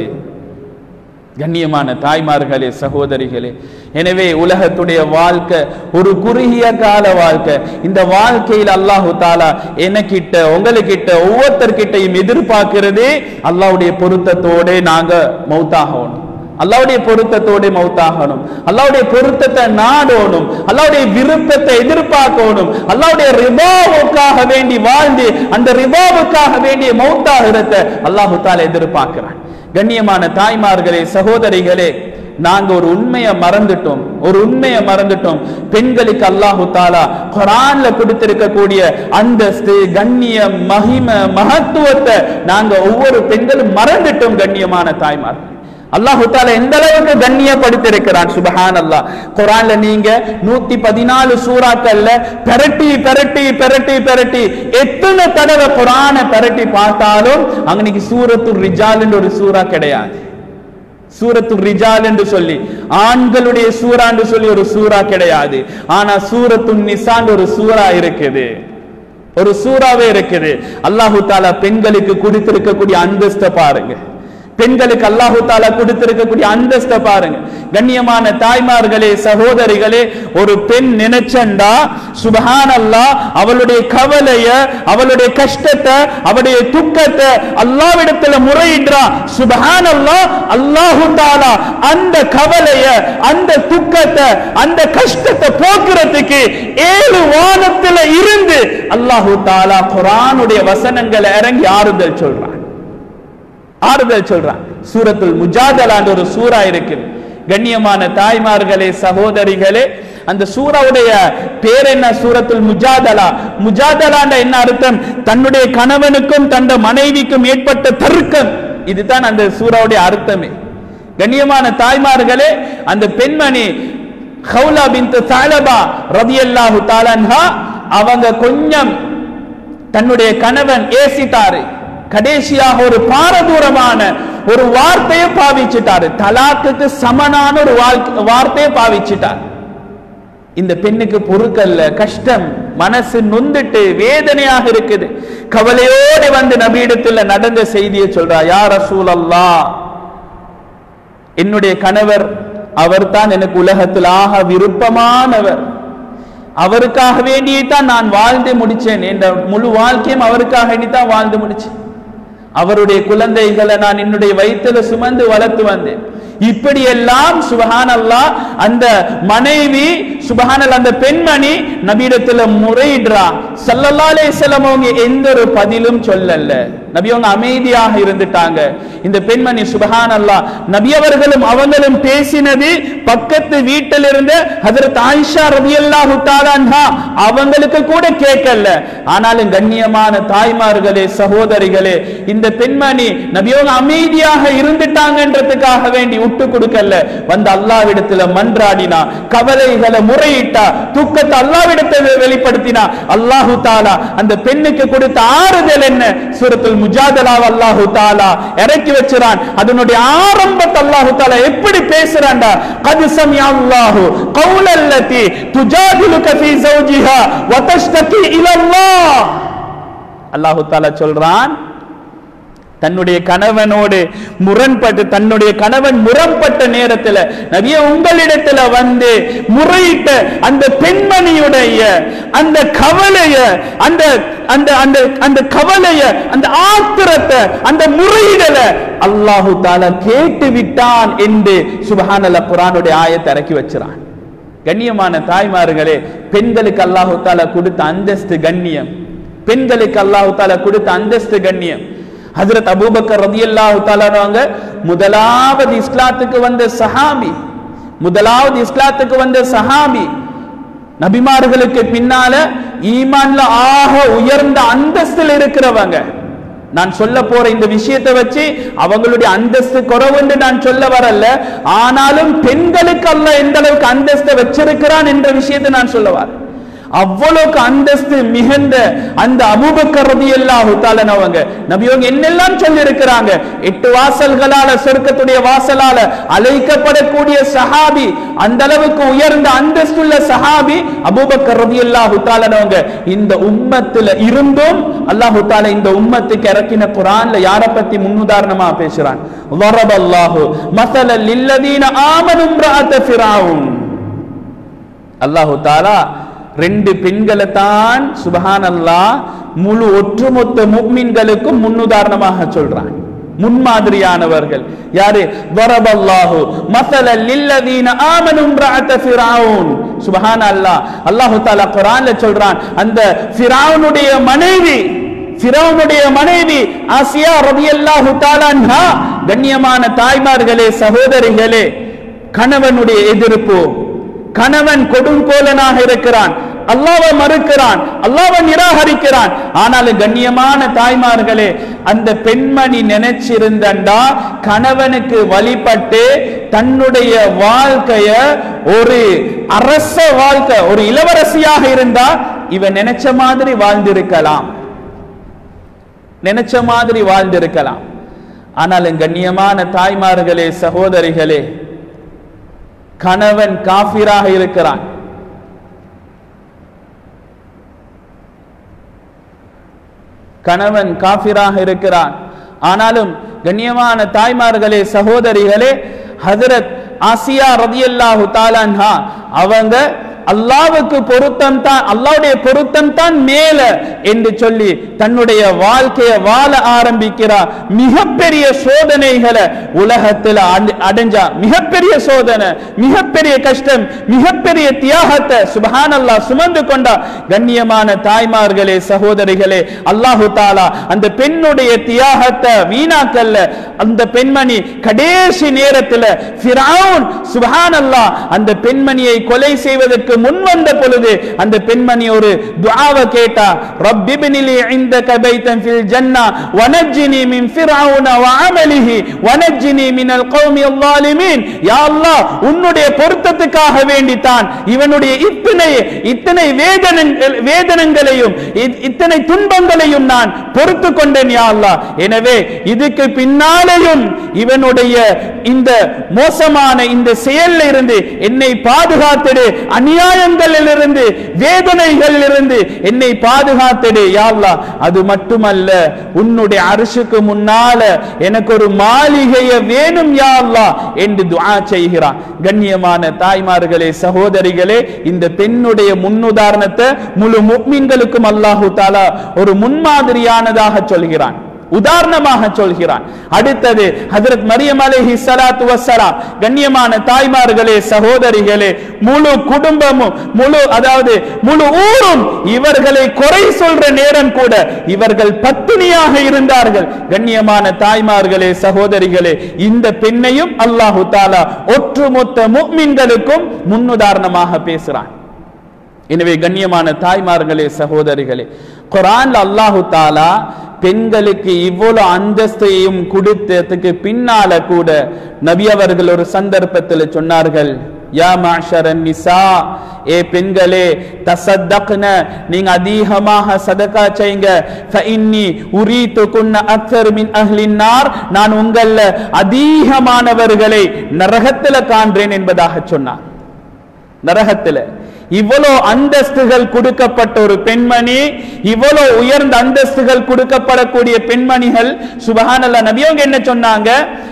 கண்ணியமான தாய்மார்களே சகோதரிகளே எனவே உலகத்துடைய வாழ்க்கை ஒரு குறுகிய கால வாழ்க்கை இந்த வாழ்க்கையில் அல்லாஹு தாலா எனக்கிட்ட உங்களுக்கிட்ட ஒவ்வொருத்தர்கிட்டையும் எதிர்பார்க்கிறதே அல்லாஹ்வுடைய பொருத்தத்தோட நாங்க மௌத்தாகணும் அல்லாவுடைய பொருத்தத்தோட மௌத்தாகணும் அல்லாவுடைய பொருத்தத்தை நாடணும் அல்லாவுடைய விருப்பத்தை எதிர்பார்க்கணும் அல்லாவுடைய ரிபாவுக்காக வேண்டி வாழ்ந்து அந்த ரிபாவுக்காக வேண்டிய மௌத்தாகிறத அல்லாஹு தாலா எதிர்பார்க்கிறான் கண்ணியமான தாய்மார்களே சகோதரிகளே நாங்க ஒரு உண்மையை மறந்துட்டோம் ஒரு உண்மையை மறந்துட்டோம் பெண்களுக்கு அல்லாஹு தாலா குரான்ல கொடுத்திருக்கக்கூடிய அந்தஸ்து கண்ணியம் மகிம மகத்துவத்தை நாங்க ஒவ்வொரு பெண்களும் மறந்துட்டோம் கண்ணியமான தாய்மார்கள் அல்லாஹு தாலா எந்த அளவுக்கு கண்ணியப்படுத்திருக்கிறான் சுபஹான் அல்லாஹ் குரான்ல நீங்க நூத்தி பதினாலு சூறாக்கள்ல பெரட்டி பெரட்டி பெரட்டி பெரட்டி எத்தனை தடவை குரானை பெரட்டி பார்த்தாலும் அன்னைக்கு சூரத்து ரிஜால் ஒரு சூறா கிடையாது சூரத்து ரிஜால் என்று சொல்லி ஆண்களுடைய சூரா என்று சொல்லி ஒரு சூறா கிடையாது ஆனா சூரத்து நிசான் ஒரு சூறா இருக்குது ஒரு சூறாவே இருக்குது அல்லாஹு தாலா பெண்களுக்கு கொடுத்திருக்கக்கூடிய அந்தஸ்தை பாருங்க பெண்களுக்கு அல்லாஹு தாலா கொடுத்திருக்கக்கூடிய அந்தஸ்தை பாருங்க கண்ணியமான தாய்மார்களே சகோதரிகளே ஒரு பெண் நினைச்சண்டா சுபஹான் அல்லாஹ் அவளுடைய கவலைய அவளுடைய கஷ்டத்தை அவளுடைய துக்கத்தை அல்லாவிடத்துல முறையிடுறா சுபஹான் அல்லாஹ் அல்லாஹு தாலா அந்த கவலைய அந்த துக்கத்தை அந்த கஷ்டத்தை போக்குறதுக்கு ஏழு வானத்துல இருந்து அல்லாஹு தாலா குரானுடைய வசனங்களை இறங்கி ஆறுதல் சொல்றான் ஆறுதல் சொல்றான் சூரத்துல் முஜாதலான்னு ஒரு சூரா இருக்குது கண்ணியமான தாய்மார்களே சகோதரிகளே அந்த சூறாவுடைய பேர் என்ன சூரத்துல் முஜாதலா முஜாதலாண்ட என்ன அர்த்தம் தன்னுடைய கணவனுக்கும் தன் மனைவிக்கும் ஏற்பட்ட தர்க்கம் இதுதான் அந்த சூறாவுடைய அர்த்தமே கண்ணியமான தாய்மார்களே அந்த பெண்மணி ஹவுலா பின்த் சாலபா ரதியல்லாஹு தாலன்ஹா அவங்க கொஞ்சம் தன்னுடைய கணவன் ஏசிட்டாரு கடைசியாக ஒரு பாரதூரமான ஒரு வார்த்தையை பாவிச்சிட்டாரு தலாக்குக்கு சமனான ஒரு வாழ்க்கை- வார்த்தையை பாவிச்சிட்டார் இந்த பெண்ணுக்கு பொறுக்கல்ல கஷ்டம் மனசு நொந்துட்டு வேதனையாக இருக்குது கவலையோடு வந்து நபியிடத்துல நடந்த செய்தியை சொல்றா யார் ரசூல் என்னுடைய கணவர் அவர்தான் எனக்கு உலகத்தில் ஆக விருப்பமானவர் அவருக்காக வேண்டியே தான் நான் வாழ்ந்து முடிச்சேன் என்ற முழு வாழ்க்கையும் அவருக்காக வேண்டி தான் வாழ்ந்து முடிச்சேன் அவருடைய குழந்தைகளை நான் என்னுடைய வயிற்றுல சுமந்து வளர்த்து வந்தேன் இப்படி எல்லாம் சுபஹான் அல்லாஹ் அந்த மனைவி சுபஹான் அல்லாஹ் அந்த பெண்மணி நபியிடத்துல முறையிடுறா ஸல்லல்லாஹு அலைஹி வஸல்லம் அவங்க எந்த ஒரு பதிலும் சொல்லல நபி அவங்க அமைதியாக இருந்துட்டாங்க இந்த பெண்மணி சுபஹான் அல்லாஹ் நபி அவர்களும் அவங்களும் பேசினது பக்கத்து வீட்டில் இருந்த ஹஜரத் ஆயிஷா ரலியல்லாஹு தஆலா அன்ஹா அவங்களுக்கு கூட கேட்கல ஆனாலும் கண்ணியமான தாய்மார்களே சகோதரிகளே இந்த பெண்மணி நபியோங்க அமைதியாக இருந்துட்டாங்கன்றதுக்காக வேண்டி விட்டு கொடுக்கல வந்து அல்லாவிடத்துல மன்றாடினா கவலைகளை முறையிட்டா துக்கத்தை அல்லாவிடத்தை வெளிப்படுத்தினா அல்லாஹு தாலா அந்த பெண்ணுக்கு கொடுத்த ஆறுதல் என்ன சூரத்துல் முஜாதலா அல்லாஹு தாலா இறக்கி வச்சிரான் அதனுடைய ஆரம்பத்தை அல்லாஹு தாலா எப்படி பேசுறான்டா கது சமியா அல்லாஹு கௌலல்லதி துஜாதிலுக ஃபீ ஜௌஜிஹா வ தஷ்தகி இலல்லாஹ் அல்லாஹு தாலா சொல்றான் தன்னுடைய கணவனோடு முரண்பட்டு தன்னுடைய கணவன் முரண்பட்ட நேரத்துல நபிய உங்களிடத்துல வந்து முறையிட்ட அந்த பெண்மணியுடைய அந்த கவலைய அந்த அந்த அந்த அந்த கவலைய அந்த ஆத்திரத்தை அந்த முறையிடல அல்லாஹு தாலா கேட்டு விட்டான் என்று சுபஹானல்ல குரானுடைய ஆயத்தை இறக்கி வச்சிரான் கண்ணியமான தாய்மார்களே பெண்களுக்கு அல்லாஹு தாலா கொடுத்த அந்தஸ்து கண்ணியம் பெண்களுக்கு அல்லாஹு தாலா கொடுத்த அந்தஸ்து கண்ணியம் ஹஜரத் அபூபக்கர் ரதியல்லாஹு தாலானவங்க முதலாவது இஸ்லாத்துக்கு வந்த சஹாபி முதலாவது இஸ்லாத்துக்கு வந்த சஹாபி நபிமார்களுக்கு பின்னால ஈமான்ல ஆக உயர்ந்த அந்தஸ்தில் இருக்கிறவங்க நான் சொல்ல போற இந்த விஷயத்தை வச்சு அவங்களுடைய அந்தஸ்து குறைவுன்னு நான் சொல்ல வரல ஆனாலும் பெண்களுக்கு அல்ல எந்த அளவுக்கு அந்தஸ்தை வச்சிருக்கிறான் என்ற விஷயத்தை நான் சொல்ல வரேன் அவ்வளவுக்கு அந்தஸ்து மிகுந்த அந்த அபூபக்கர் ரலியல்லாஹு தஆலா அவங்க நபியவங்க என்னெல்லாம் சொல்லி இருக்கிறாங்க எட்டு வாசல்களால சொர்க்கத்துடைய வாசலால அழைக்கப்படக்கூடிய சஹாபி அந்த அளவுக்கு உயர்ந்த அந்தஸ்துள்ள சஹாபி அபூபக்கர் ரலியல்லாஹு தஆலா அவங்க இந்த உம்மத்துல இருந்தும் அல்லாஹு தஆலா இந்த உம்மத்துக்கு இறக்கின குர்ஆன்ல யார பத்தி முன்னுதாரணமா பேசுறான் வரபல்லாஹு மஸலல் லில்லதீன ஆமனு இம்ரஅத ஃபிரௌன் அல்லாஹு தாலா ரெண்டு பெண்களை தான் சுபஹான் அல்லாஹ் முழு ஒட்டுமொத்த முக்மின்களுக்கும் முன்னுதாரணமாக சொல்றான் முன்மாதிரியானவர்கள் யாரு வரபல்லாஹு மஸல லில்லதீன ஆமனு இம்ரஅத ஃபிரௌன் சுபஹான் அல்லாஹ் அல்லாஹ் தஆலா குர்ஆன்ல சொல்றான் அந்த ஃபிரௌனுடைய மனைவி ஃபிரௌனுடைய மனைவி ஆசியா ரலியல்லாஹு தஆலா அன்ஹா கண்ணியமான தாய்மார்களே சகோதரிகளே கணவனுடைய எதிர்ப்பு கணவன் கொடுங்கோலனாக இருக்கிறான் அல்லாவை மறுக்கிறான் அல்லாவை நிராகரிக்கிறான் ஆனாலும் கண்ணியமான தாய்மார்களே அந்த பெண்மணி நினைச்சிருந்தண்டா கணவனுக்கு வழிபட்டு தன்னுடைய வாழ்க்கைய ஒரு அரச வாழ்க்கை ஒரு இளவரசியாக இருந்தா இவன் நினைச்ச மாதிரி வாழ்ந்திருக்கலாம் நினைச்ச மாதிரி வாழ்ந்திருக்கலாம் ஆனாலும் கண்ணியமான தாய்மார்களே சகோதரிகளே கணவன் காஃபிராக இருக்கிறான் கணவன் காஃபிராக இருக்கிறான் ஆனாலும் கண்ணியமான தாய்மார்களே சகோதரிகளே ஹதரத் ஆசியா ரதியல்லாஹு தாலான்ஹா அவங்க அல்லாவுக்கு பொருத்தம் தான் அல்லாவுடைய பொருத்தம் தான் மேல என்று சொல்லி தன்னுடைய வாழ்க்கையை வாழ ஆரம்பிக்கிறார் மிகப்பெரிய சோதனைகளை உலகத்தில் அடை- அடைஞ்சா மிகப்பெரிய சோதனை மிகப்பெரிய கஷ்டம் மிகப்பெரிய தியாகத்தை சுபஹான் அல்லாஹ் சுமந்து கொண்டா கண்ணியமான தாய்மார்களே சகோதரிகளே அல்லாஹு தாலா அந்த பெண்ணுடைய தியாகத்தை வீணாக்கல்ல அந்த பெண்மணி கடைசி நேரத்தில் ஃபிரௌன் சுபஹான் அல்லாஹ் அந்த பெண்மணியை கொலை செய்வதற்கு முன் வந்த பொழுது அந்த பெண்மணி ஒரு துஆவை கேட்டா ரப்பிப்னிலி இந்தக பைத்தன் ஃபில் ஜன்னா வனஜ்ஜினி மின் ஃபிர்அவுன வஅமலிஹி வனஜ்ஜினி மினல் கௌமில் ஸாலிமீன் யா அல்லாஹ் உன்னுடைய பொருத்தத்துக்காக வேண்டித்தான் இவனுடைய இத்தனை இத்தனை வேதனங்கள் வேதனங்களையும் இ- இத்தனை துன்பங்களையும் நான் பொறுத்து கொண்டேன் யா அல்லாஹ் எனவே இதுக்கு பின்னாலேயும் இவனுடைய இந்த மோசமான இந்த செயல்ல இருந்து என்னை பாதுகாத்திடு அநியாயங்களில் இருந்து வேதனைகளில் இருந்து என்னை பாதுகாத்திடு யா அல்லாஹ் அது மட்டுமல்ல உன்னுடைய அரிசுக்கு முன்னால எனக்கு ஒரு மாளிகையை வேணும் யா அல்லாஹ் என்று துஆ செய்கிறான் கண்ணியமான தாய்மார்களே சகோதரிகளே இந்த பெண்ணுடைய முன்னுதாரணத்தை முழு முக்மீன்களுக்கும் அல்லாஹு தாலா ஒரு முன்மாதிரியானதாக சொல்கிறான் உதாரணமாக சொல்கிறான் அடுத்தது ஹஜரத் மரியம் அலைஹி ஸலாத்து வஸ்ஸலாம் கண்ணியமான தாய்மார்களே சகோதரிகளே முழு குடும்பமும் முழு அதாவது முழு ஊரும் இவர்களை குறை சொல்ற நேரம் கூட இவர்கள் பத்தினியாக இருந்தார்கள் கண்ணியமான தாய்மார்களே சகோதரிகளே இந்த பெண்ணையும் அல்லாஹு தாலா ஒட்டுமொத்த முக்மின்களுக்கும் முன்னுதாரணமாக பேசுறான் எனவே கண்ணியமான தாய்மார்களே சகோதரிகளே குரான்ல அல்லாஹு தாலா பெண்களுக்கு இவ்வளவு அந்தஸ்தையும் கொடுத்ததுக்கு பின்னால கூட நபி அவர்கள் ஒரு சந்தர்ப்பத்தில் சொன்னார்கள் யா மாஷரன் நிசா ஏ பெண்களே தசத்தக்ன நீங்க அதிகமாக சதகா செய்யுங்க ஃபஇன்னி உரீது குன்ன அக்ஸர் மின் அஹ்லின் நார் நான் உங்கள அதிகமானவர்களை நரகத்துல காண்றேன் என்பதாக சொன்னார் நரகத்துல இவ்வளோ அந்தஸ்துகள் கொடுக்கப்பட்ட ஒரு பெண்மணி இவ்வளோ உயர்ந்த அந்தஸ்துகள் கொடுக்கப்படக்கூடிய பெண்மணிகள் சுபஹானல்லா நபியவங்க என்ன சொன்னாங்க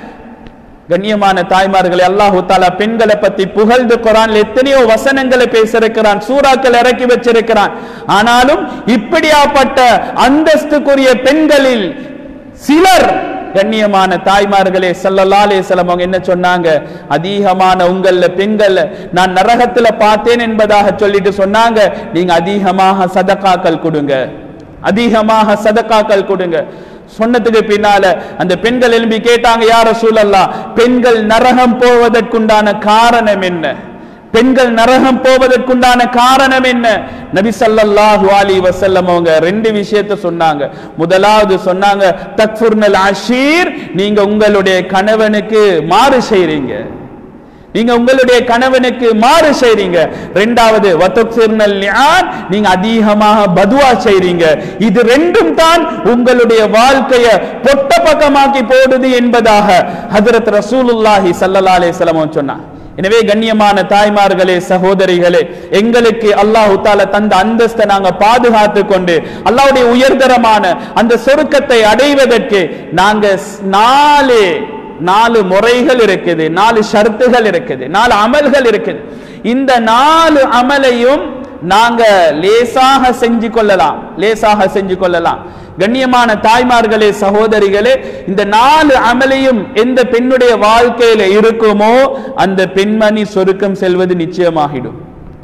கண்ணியமான தாய்மார்களை அல்லாஹு தாலா பெண்களை பத்தி புகழ்ந்து குரான்ல எத்தனையோ வசனங்களை பேசியிருக்கிறான் சூறாக்கள் இறக்கி வச்சிருக்கிறான் ஆனாலும் இப்படியாப்பட்ட அந்தஸ்துக்குரிய பெண்களில் சிலர் கண்ணியமான தாய்மார்களே ஸல்லல்லாஹு அலைஹி வஸல்லம் அவங்க என்ன சொன்னாங்க அதிகமான உங்கள பெண்கள் நான் நரகத்துல பார்த்தேன் என்பதாக சொல்லிட்டு சொன்னாங்க நீங்க அதிகமாக சதகாக்கள் கொடுங்க அதிகமாக சதகாக்கள் கொடுங்க சொன்னதுக்கு பின்னால அந்த பெண்கள் எழும்பி கேட்டாங்க யார சூழல்லா பெண்கள் நரகம் போவதற்குண்டான காரணம் என்ன பெண்கள் நரகம் போவதற்குண்டான காரணம் என்ன நபி ஸல்லல்லாஹு அலைஹி வஸல்லம் அவங்க ரெண்டு விஷயத்தை சொன்னாங்க முதலாவது சொன்னாங்க தக்ஃபுர்னல் அஷீர் நீங்க உங்களுடைய கணவனுக்கு மாறு செய்றீங்க நீங்க உங்களுடைய கணவனுக்கு மாறு செய்றீங்க ரெண்டாவது வத்துக்சிர்னல் லிஆன் நீங்க அதிகமாக பதுவா செய்றீங்க இது ரெண்டும் தான் உங்களுடைய வாழ்க்கைய பொட்ட பக்கமாக்கி போடுது என்பதாக ஹஜரத் ரசூலுல்லாஹி ஸல்லல்லாஹு அலைஹி வஸல்லம் சொன்னார் எனவே கண்ணியமான தாய்மார்களே சகோதரிகளே எங்களுக்கு அல்லாஹு தால தந்த அந்தஸ்தை நாங்க பாதுகாத்து கொண்டு அல்லாஹ்வுடைய உயர்தரமான அந்த சொருக்கத்தை அடைவதற்கு நாங்க ஸ்- நாலு நாலு முறைகள் இருக்குது நாலு ஷர்த்துகள் இருக்குது நாலு அமல்கள் இருக்குது இந்த நாலு அமலையும் நாங்க லேசாக செஞ்சு கொள்ளலாம் லேசாக செஞ்சு கொள்ளலாம் கண்ணியமான தாய்மார்களே சகோதரிகளே இந்த நாலு அமலையும் எந்த பெண்ணுடைய வாழ்க்கையில இருக்குமோ அந்த பெண்மணி சொருக்கம் செல்வது நிச்சயமாகிடும்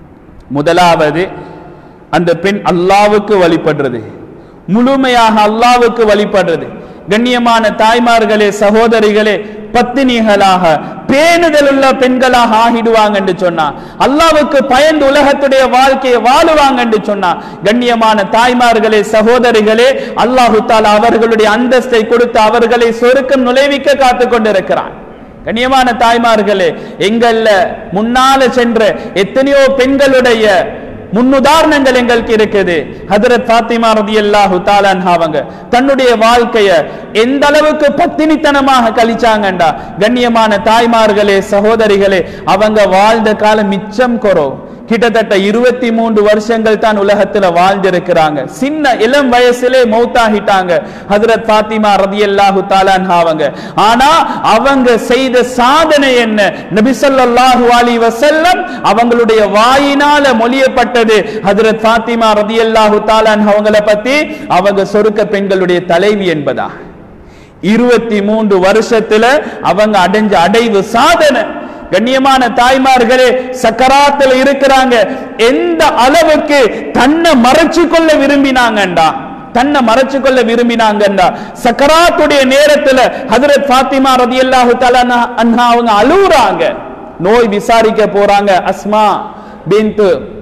முதலாவது அந்த பெண் அல்லாவுக்கு வழிபடுறது முழுமையாக அல்லாவுக்கு வழிபடுறது கண்ணியமான தாய்மார்களே சகோதரிகளே பத்தினிகளாக பேணுதல் உள்ள பெண்களாக ஆகிடுவாங்க என்று சொன்னா அல்லாவுக்கு பயந்து உலகத்துடைய வாழ்க்கையை வாழுவாங்க என்று சொன்னா கண்ணியமான தாய்மார்களே சகோதரிகளே அல்லாஹு தாலா அவர்களுடைய அந்தஸ்தை கொடுத்து அவர்களை சொருக்கம் நுழைவிக்க காத்து கொண்டிருக்கிறான் கண்ணியமான தாய்மார்களே எங்கள்ல முன்னால சென்ற எத்தனையோ பெண்களுடைய முன்னுதாரணங்கள் எங்களுக்கு இருக்குது ஹதரத் ஃபாத்திமா ரதியல்லாஹு தாலான்ஹா அவங்க தன்னுடைய வாழ்க்கைய எந்த அளவுக்கு பத்தினித்தனமாக கழிச்சாங்கண்டா கண்ணியமான தாய்மார்களே சகோதரிகளே அவங்க வாழ்ந்த காலம் மிச்சம் குறவு கிட்டத்தட்ட இருபத்தி மூன்று வருஷங்கள் தான் உலகத்துல வாழ்ந்திருக்கிறாங்க சின்ன இளம் வயசுலே மௌத்தாகிட்டாங்க ஹஜரத் ஃபாத்திமா ரதியல்லாஹு தாலான்ஹா அவங்க ஆனா அவங்க செய்த சாதனை என்ன நபி ஸல்லல்லாஹு அலைஹி வஸல்லம் அவங்களுடைய வாயினால மொழியப்பட்டது ஹஜரத் ஃபாத்திமா ரதியல்லாஹு தாலான்ஹா அவங்கள பத்தி அவங்க சொருக்க பெண்களுடைய தலைவி என்பதா இருபத்தி மூன்று வருஷத்துல அவங்க அடைஞ்ச அடைவு சாதனை கண்ணியமான தாய்மார்களே சக்கராத்துல இருக்கிறாங்க எந்த அளவுக்கு தன்னை மறைச்சு கொள்ள விரும்பினாங்கண்டா தன்னை மறைச்சு கொள்ள விரும்பினாங்கண்டா சக்கராத்துடைய நேரத்துல ஹஜரத் ஃபாத்திமா ரதியல்லாஹு தஆலா அன்ஹா அவங்க அழுகுறாங்க நோய் விசாரிக்க போறாங்க அஸ்மா பின்து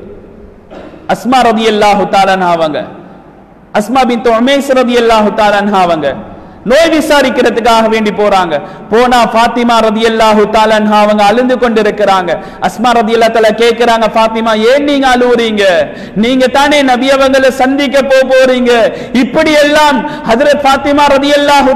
அஸ்மா ரதி அல்லாஹு அவங்க அஸ்மா பின் உமேஸ் ரதி அல்லாஹு அவங்க நோய் விசாரிக்கிறதுக்காக வேண்டி போறாங்க போனா ஃபாத்திமா ரதி அல்லாஹு அவங்க அழுந்து கொண்டிருக்கிறாங்க அஸ்மா ரதி அல்லா தலா கேட்கிறாங்க ஃபாத்திமா ஏன் நீங்க அழுவுறீங்க நீங்க தானே நபி அவங்களை சந்திக்க போக போறீங்க இப்படி எல்லாம் ஹஜரத் ஃபாத்திமா ரதி அல்லாஹு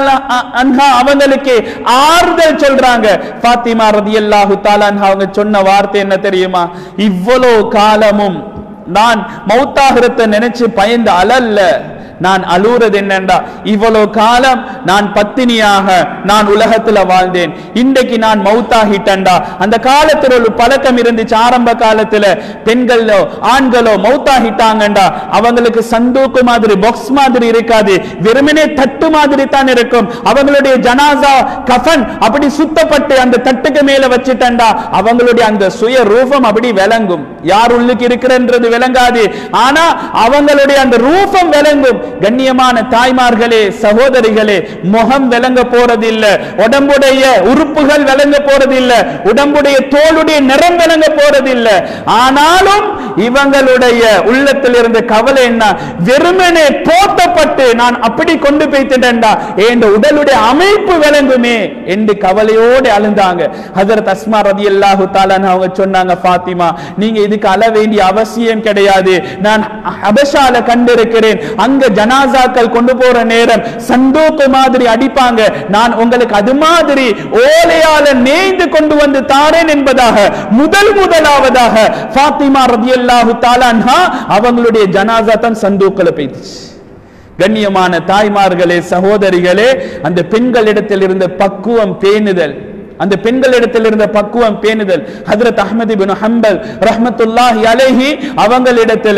அன்ஹா அவங்களுக்கு ஆறுதல் சொல்றாங்க ஃபாத்திமா ரதி அல்லாஹு அவங்க சொன்ன வார்த்தை என்ன தெரியுமா இவ்வளவு காலமும் நான் மௌத்தாகிறத நினைச்சு பயந்து அலல்ல நான் அழுறது என்னண்டா இவ்வளவு காலம் நான் பத்தினியாக நான் உலகத்துல வாழ்ந்தேன் இன்றைக்கு நான் மௌத்தாகிட்டேன்டா அந்த காலத்துல ஒரு பழக்கம் இருந்துச்சு ஆரம்ப காலத்துல பெண்களோ ஆண்களோ மௌத்தாகிட்டாங்கண்டா அவங்களுக்கு சந்தூக்கு மாதிரி பாக்ஸ் மாதிரி இருக்காது வெறுமனே தட்டு மாதிரி தான் இருக்கும் அவங்களுடைய ஜனாசா கஃன் அப்படி சுத்தப்பட்டு அந்த தட்டுக்கு மேல வச்சுட்டேன்டா அவங்களுடைய அந்த சுய ரூபம் அப்படி விளங்கும் யார் உள்ளுக்கு இருக்கிறன்றது விளங்காது ஆனா அவங்களுடைய அந்த ரூபம் விளங்கும் கண்ணியமான தாய்மார்களே சகோதரிகளே முகம் விளங்க போறதில்லை உடம்புடைய உறுப்புகள் விளங்க போறதில்லை உடம்புடைய தோளுடைய நிறம் விளங்க போறதில்லை ஆனாலும் இவங்களுடைய உள்ளத்தில் இருந்த கவலை என்ன வெறுமனே போட்டப்பட்டு நான் அப்படி கொண்டு போய்த்துட்டேன்டா என் உடலுடைய அமைப்பு விளங்குமே என்று கவலையோடு அழுந்தாங்க ஹஜரத் அஸ்மா ரதி அல்லாஹு அவங்க சொன்னாங்க ஃபாத்திமா நீங்க இதுக்கு அழ வேண்டிய அவசியம் கிடையாது நான் அபஷால கண்டிருக்கிறேன் அங்க ஜனாசாக்கள் கொண்டு போற நேரம் சந்தோக்கு மாதிரி அடிப்பாங்க நான் உங்களுக்கு அது மாதிரி ஓலையால நேய்ந்து கொண்டு வந்து தாரேன் என்பதாக முதல் முதலாவதாக ஃபாத்திமா ரதியல்லாஹு தாலான்ஹா அவங்களுடைய ஜனாசா தான் சந்தூக்களை போயிடுச்சு கண்ணியமான தாய்மார்களே சகோதரிகளே அந்த பெண்களிடத்தில் இருந்த பக்குவம் பேணுதல் அந்த பெண்களிடத்தில் இருந்த பக்குவம் பேணுதல் ஹஜரத் அஹ்மது பின் ஹம்பல் ரஹ்மத்துல்லாஹி அலைஹி அவங்களிடத்துல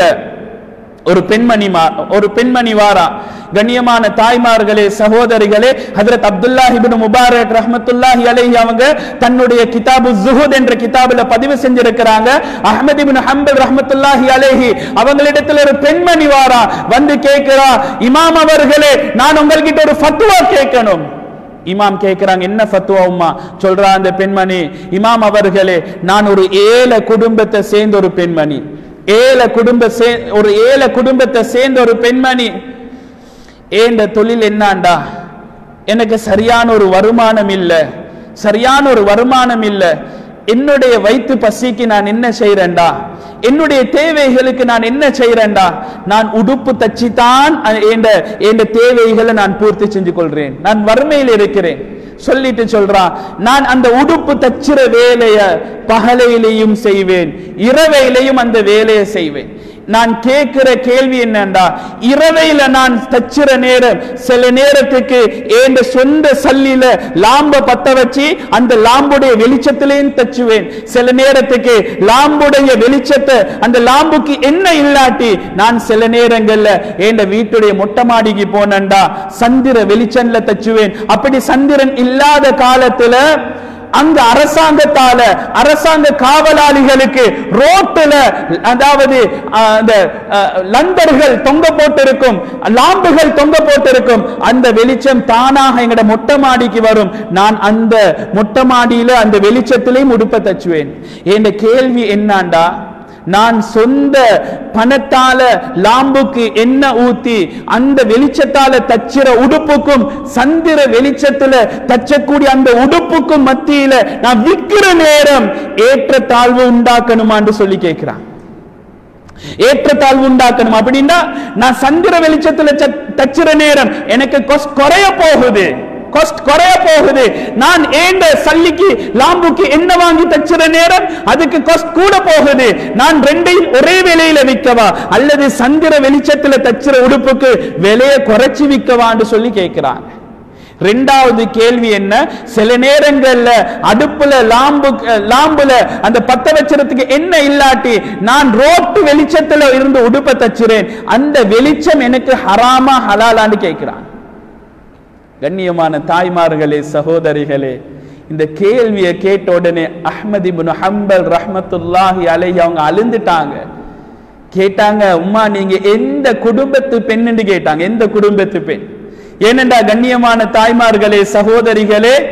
ஒரு பெண்மணி மா- ஒரு பெண்மணி வாரா கண்ணியமான தாய்மார்களே சகோதரிகளே ஹஜரத் அப்துல்லாஹ் இப்னு முபாரக் ரஹ்மத்துல்லாஹி அலைஹி அவங்க தன்னுடைய கிதாபு ஜுஹூத் என்ற கிதாபுல பதிவு செஞ்சிருக்கிறாங்க அஹ்மத் இப்னு ஹம்பல் ரஹ்மத்துல்லாஹி அலைஹி அவங்களிடத்துல ஒரு பெண்மணி வாரா வந்து கேட்கிறா இமாம் அவர்களே நான் உங்கள்கிட்ட ஒரு ஃபத்வா கேட்கணும் இமாம் கேட்கிறாங்க என்ன ஃபத்வா உம்மா சொல்றா அந்த பெண்மணி இமாம் அவர்களே நான் ஒரு ஏழை குடும்பத்தை சேர்ந்த ஒரு பெண்மணி ஏழை குடும்ப சே ஒரு ஏழை குடும்பத்தை சேர்ந்த ஒரு பெண்மணி ஏண்ட தொழில் என்னாண்டா எனக்கு சரியான ஒரு வருமானம் இல்ல சரியான ஒரு வருமானம் இல்ல என்னுடைய வயிற்று பசிக்கு நான் என்ன செய்யறேன்டா என்னுடைய தேவைகளுக்கு நான் என்ன செய்யறேன்டா நான் உடுப்பு தச்சுதான் என்ற என்ற தேவைகளை நான் பூர்த்தி செஞ்சு கொள்றேன் நான் வறுமையில் இருக்கிறேன் சொல்லிட்டு சொல்றான் நான் அந்த உடுப்பு தச்சுற வேலைய பகலையிலையும் செய்வேன் இரவையிலையும் அந்த வேலையை செய்வேன் நான் கேட்கிற கேள்வி என்னண்டா இரவையில நான் தச்சுற நேரம் சில நேரத்துக்கு என் சொந்த சல்லில லாம்ப பத்த வச்சு அந்த லாம்புடைய வெளிச்சத்திலையும் தச்சுவேன் சில நேரத்துக்கு லாம்புடைய வெளிச்சத்தை அந்த லாம்புக்கு என்ன இல்லாட்டி நான் சில நேரங்கள்ல என் வீட்டுடைய மொட்டை மாடிக்கு போனேன்டா சந்திர வெளிச்சன்ல தச்சுவேன் அப்படி சந்திரன் இல்லாத காலத்துல அங்க அரசாங்கத்தால அரசாங்க காவலாளிகளுக்கு ரோட்டுல அதாவது அஹ், அந்த அஹ், லந்தர்கள் தொங்க போட்டிருக்கும் லாம்புகள் தொங்க போட்டிருக்கும் அந்த வெளிச்சம் தானாக எங்கட மொட்டை மாடிக்கு வரும் நான் அந்த மொட்டை மாடியில அந்த வெளிச்சத்திலையும் உடுப்ப தச்சுவேன் என் கேள்வி என்னாண்டா நான் சொந்த பணத்தால லாம்புக்கு என்ன ஊத்தி அந்த வெளிச்சத்தால தச்சுற உடுப்புக்கும் சந்திர வெளிச்சத்துல தச்சக்கூடிய அந்த உடுப்புக்கும் மத்தியில நான் விக்கிற நேரம் ஏற்ற தாழ்வு உண்டாக்கணுமான்னு சொல்லி கேட்கிறான் ஏற்றத்தாழ்வு உண்டாக்கணும் அப்படின்னா நான் சந்திர வெளிச்சத்துல ச- தச்சுற நேரம் எனக்கு கொஸ் குறைய போகுது கொஸ்ட் குறைய போகுது நான் ஏண்ட சல்லிக்கு லாம்புக்கு என்ன வாங்கி தச்சுற நேரம் அதுக்கு கொஸ்ட் கூட போகுது நான் ரெண்டையும் ஒரே விலையில விற்கவா அல்லது சந்திர வெளிச்சத்துல தச்சுற உடுப்புக்கு விலையை குறைச்சு விற்கவான்னு சொல்லி கேட்கிறாங்க ரெண்டாவது கேள்வி என்ன சில நேரங்கள்ல அடுப்புல லாம்பு லாம்புல அந்த பத்த வச்சிரத்துக்கு என்ன இல்லாட்டி நான் ரோட்டு வெளிச்சத்துல இருந்து உடுப்ப தச்சுறேன் அந்த வெளிச்சம் எனக்கு ஹராமா ஹலாலான்னு கேட்கிறான் கண்ணியமான தாய்மார்களே சகோதரிகளே இந்த கேள்வியை கேட்ட உடனே அஹ்மது இப்னு ஹம்பல் ரஹ்மத்துல்லாஹி அலைஹி அவங்க அழுந்துட்டாங்க கேட்டாங்க உம்மா நீங்க எந்த குடும்பத்து பெண்ணுன்னு கேட்டாங்க எந்த குடும்பத்து பெண் ஏனென்றா கண்ணியமான தாய்மார்களே சகோதரிகளே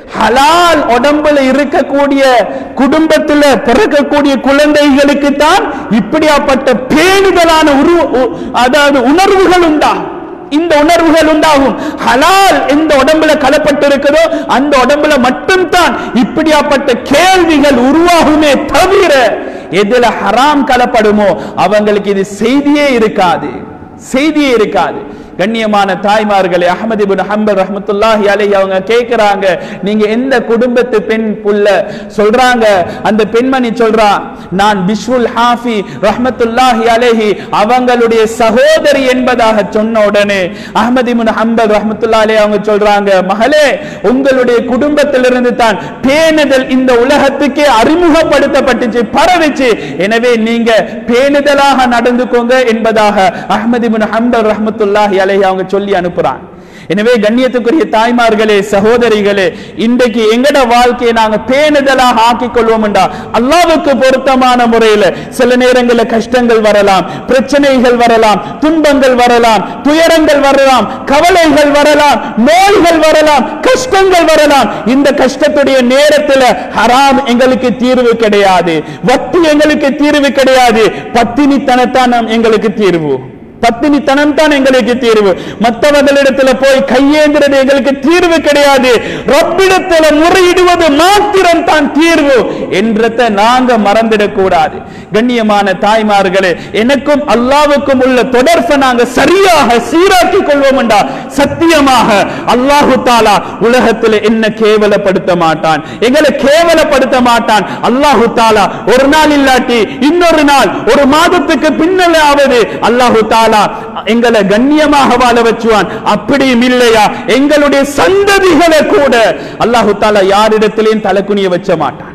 ஹலால் உடம்புல இருக்கக்கூடிய குடும்பத்துல பிறக்கக்கூடிய குழந்தைகளுக்கு தான் இப்படியாப்பட்ட பேணுதலான உரு உ- அதாவது உணர்வுகள் உண்டா இந்த உணர்வுகள் உண்டாகும் ஹலால் எந்த உடம்புல கலப்பட்டு இருக்குதோ அந்த உடம்புல மட்டும்தான் இப்படியாப்பட்ட கேள்விகள் உருவாகுமே தவிர எதுல ஹராம் கலப்படுமோ அவங்களுக்கு இது செய்தியே இருக்காது செய்தியே இருக்காது கண்ணியமான தாய்மார்களே அஹமது இப்னு ஹம்பல் ரஹ்மத்துல்லாஹி அலைஹி அவங்க கேக்குறாங்க நீங்க எந்த குடும்பத்து பெண் புள்ள சொல்றாங்க அந்த பெண்மணி சொல்றா நான் பிஷ்வுல் ஹாஃபி ரஹ்மத்துல்லாஹி அலைஹி அவங்களுடைய சகோதரி என்பதாக சொன்ன உடனே அஹமது இப்னு ஹம்பல் ரஹ்மத்துல்லாஹி அலைஹி அவங்க சொல்றாங்க மகளே உங்களுடைய குடும்பத்திலிருந்து தான் பேணுதல் இந்த உலகத்துக்கே அறிமுகப்படுத்தப்பட்டுச்சு பரவிச்சு எனவே நீங்க பேணுதலாக நடந்துக்கோங்க என்பதாக அஹ்மது இப்னு ஹம்பல் ரஹ்மத்துல்லாஹி அலைஹி அவங்க சொல்லி அனுப்புறாங்க எனவே கண்ணியத்துக்குரிய தாய்மார்களே சகோதரிகளே இன்றைக்கு எங்கட வாழ்க்கையை நாங்க பேணுதலாக ஆக்கிக் கொள்வோம்டா அல்லாவுக்கு பொருத்தமான முறையில சில நேரங்களில் கஷ்டங்கள் வரலாம் பிரச்சனைகள் வரலாம் துன்பங்கள் வரலாம் துயரங்கள் வரலாம் கவலைகள் வரலாம் நோய்கள் வரலாம் கஷ்டங்கள் வரலாம் இந்த கஷ்டத்துடைய நேரத்தில் ஹராம் எங்களுக்கு தீர்வு கிடையாது வட்டி எங்களுக்கு தீர்வு கிடையாது பத்தினித்தனத்தான் நாம் எங்களுக்கு தீர்வு பத்தினித்தனம் தான் எங்களுக்கு தீர்வு மற்றவர்களிடத்துல போய் கையேந்திரது எங்களுக்கு தீர்வு கிடையாது ரப்பிடத்துல முறையிடுவது மாத்திரம் தான் தீர்வு என்றத நாங்க மறந்துடக் கூடாது கண்ணியமான தாய்மார்களே எனக்கும் அல்லாவுக்கும் உள்ள தொடர்பை நாங்க சரியாக சீராக்கி கொள்வோம்டா சத்தியமாக அல்லாஹு தாலா உலகத்தில் என்ன கேவலப்படுத்த மாட்டான் எங்களை கேவலப்படுத்த மாட்டான் அல்லாஹு தாலா ஒரு நாள் இல்லாட்டி இன்னொரு நாள் ஒரு மாதத்துக்கு பின்னலாவது அல்லாஹு தாலா எங்களை கண்ணியமாக வாழ வச்சுவான் அப்படியும் இல்லையா எங்களுடைய சந்ததிகளை கூட அல்லாஹு தாலா யாரிடத்திலையும் தலைக்குனிய வச்ச மாட்டான்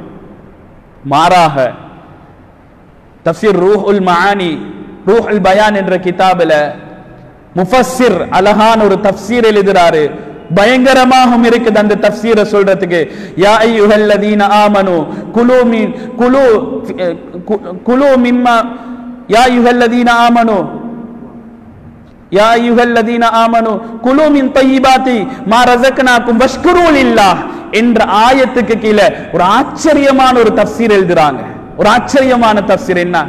மாறாக தஃசீர் ரூஹுல் மஆனி ரூஹுல் பயான் என்ற கிதாபில முஃபஸ்ஸிர் அழகான ஒரு தஃப்சீர் எழுதுறாரு பயங்கரமாகவும் இருக்குது அந்த தஃப்சீரை சொல்றதுக்கு யா அய்யுஹல்லதீன ஆமனு குலு மின் குலு கு- குலு மிம்மா யா அய்யுஹல்லதீன ஆமனு யா அய்யுஹல்லதீன ஆமனு குலு மின் தய்யிபாத்தி மா ரஸக்னாக்கும் வஷ்குரு லில்லாஹ் என்ற ஆயத்துக்கு கீழே ஒரு ஆச்சரியமான ஒரு தஃப்சீர் எழுதுறாங்க ஒரு ஆச்சரியமான தஃப்சீர் என்ன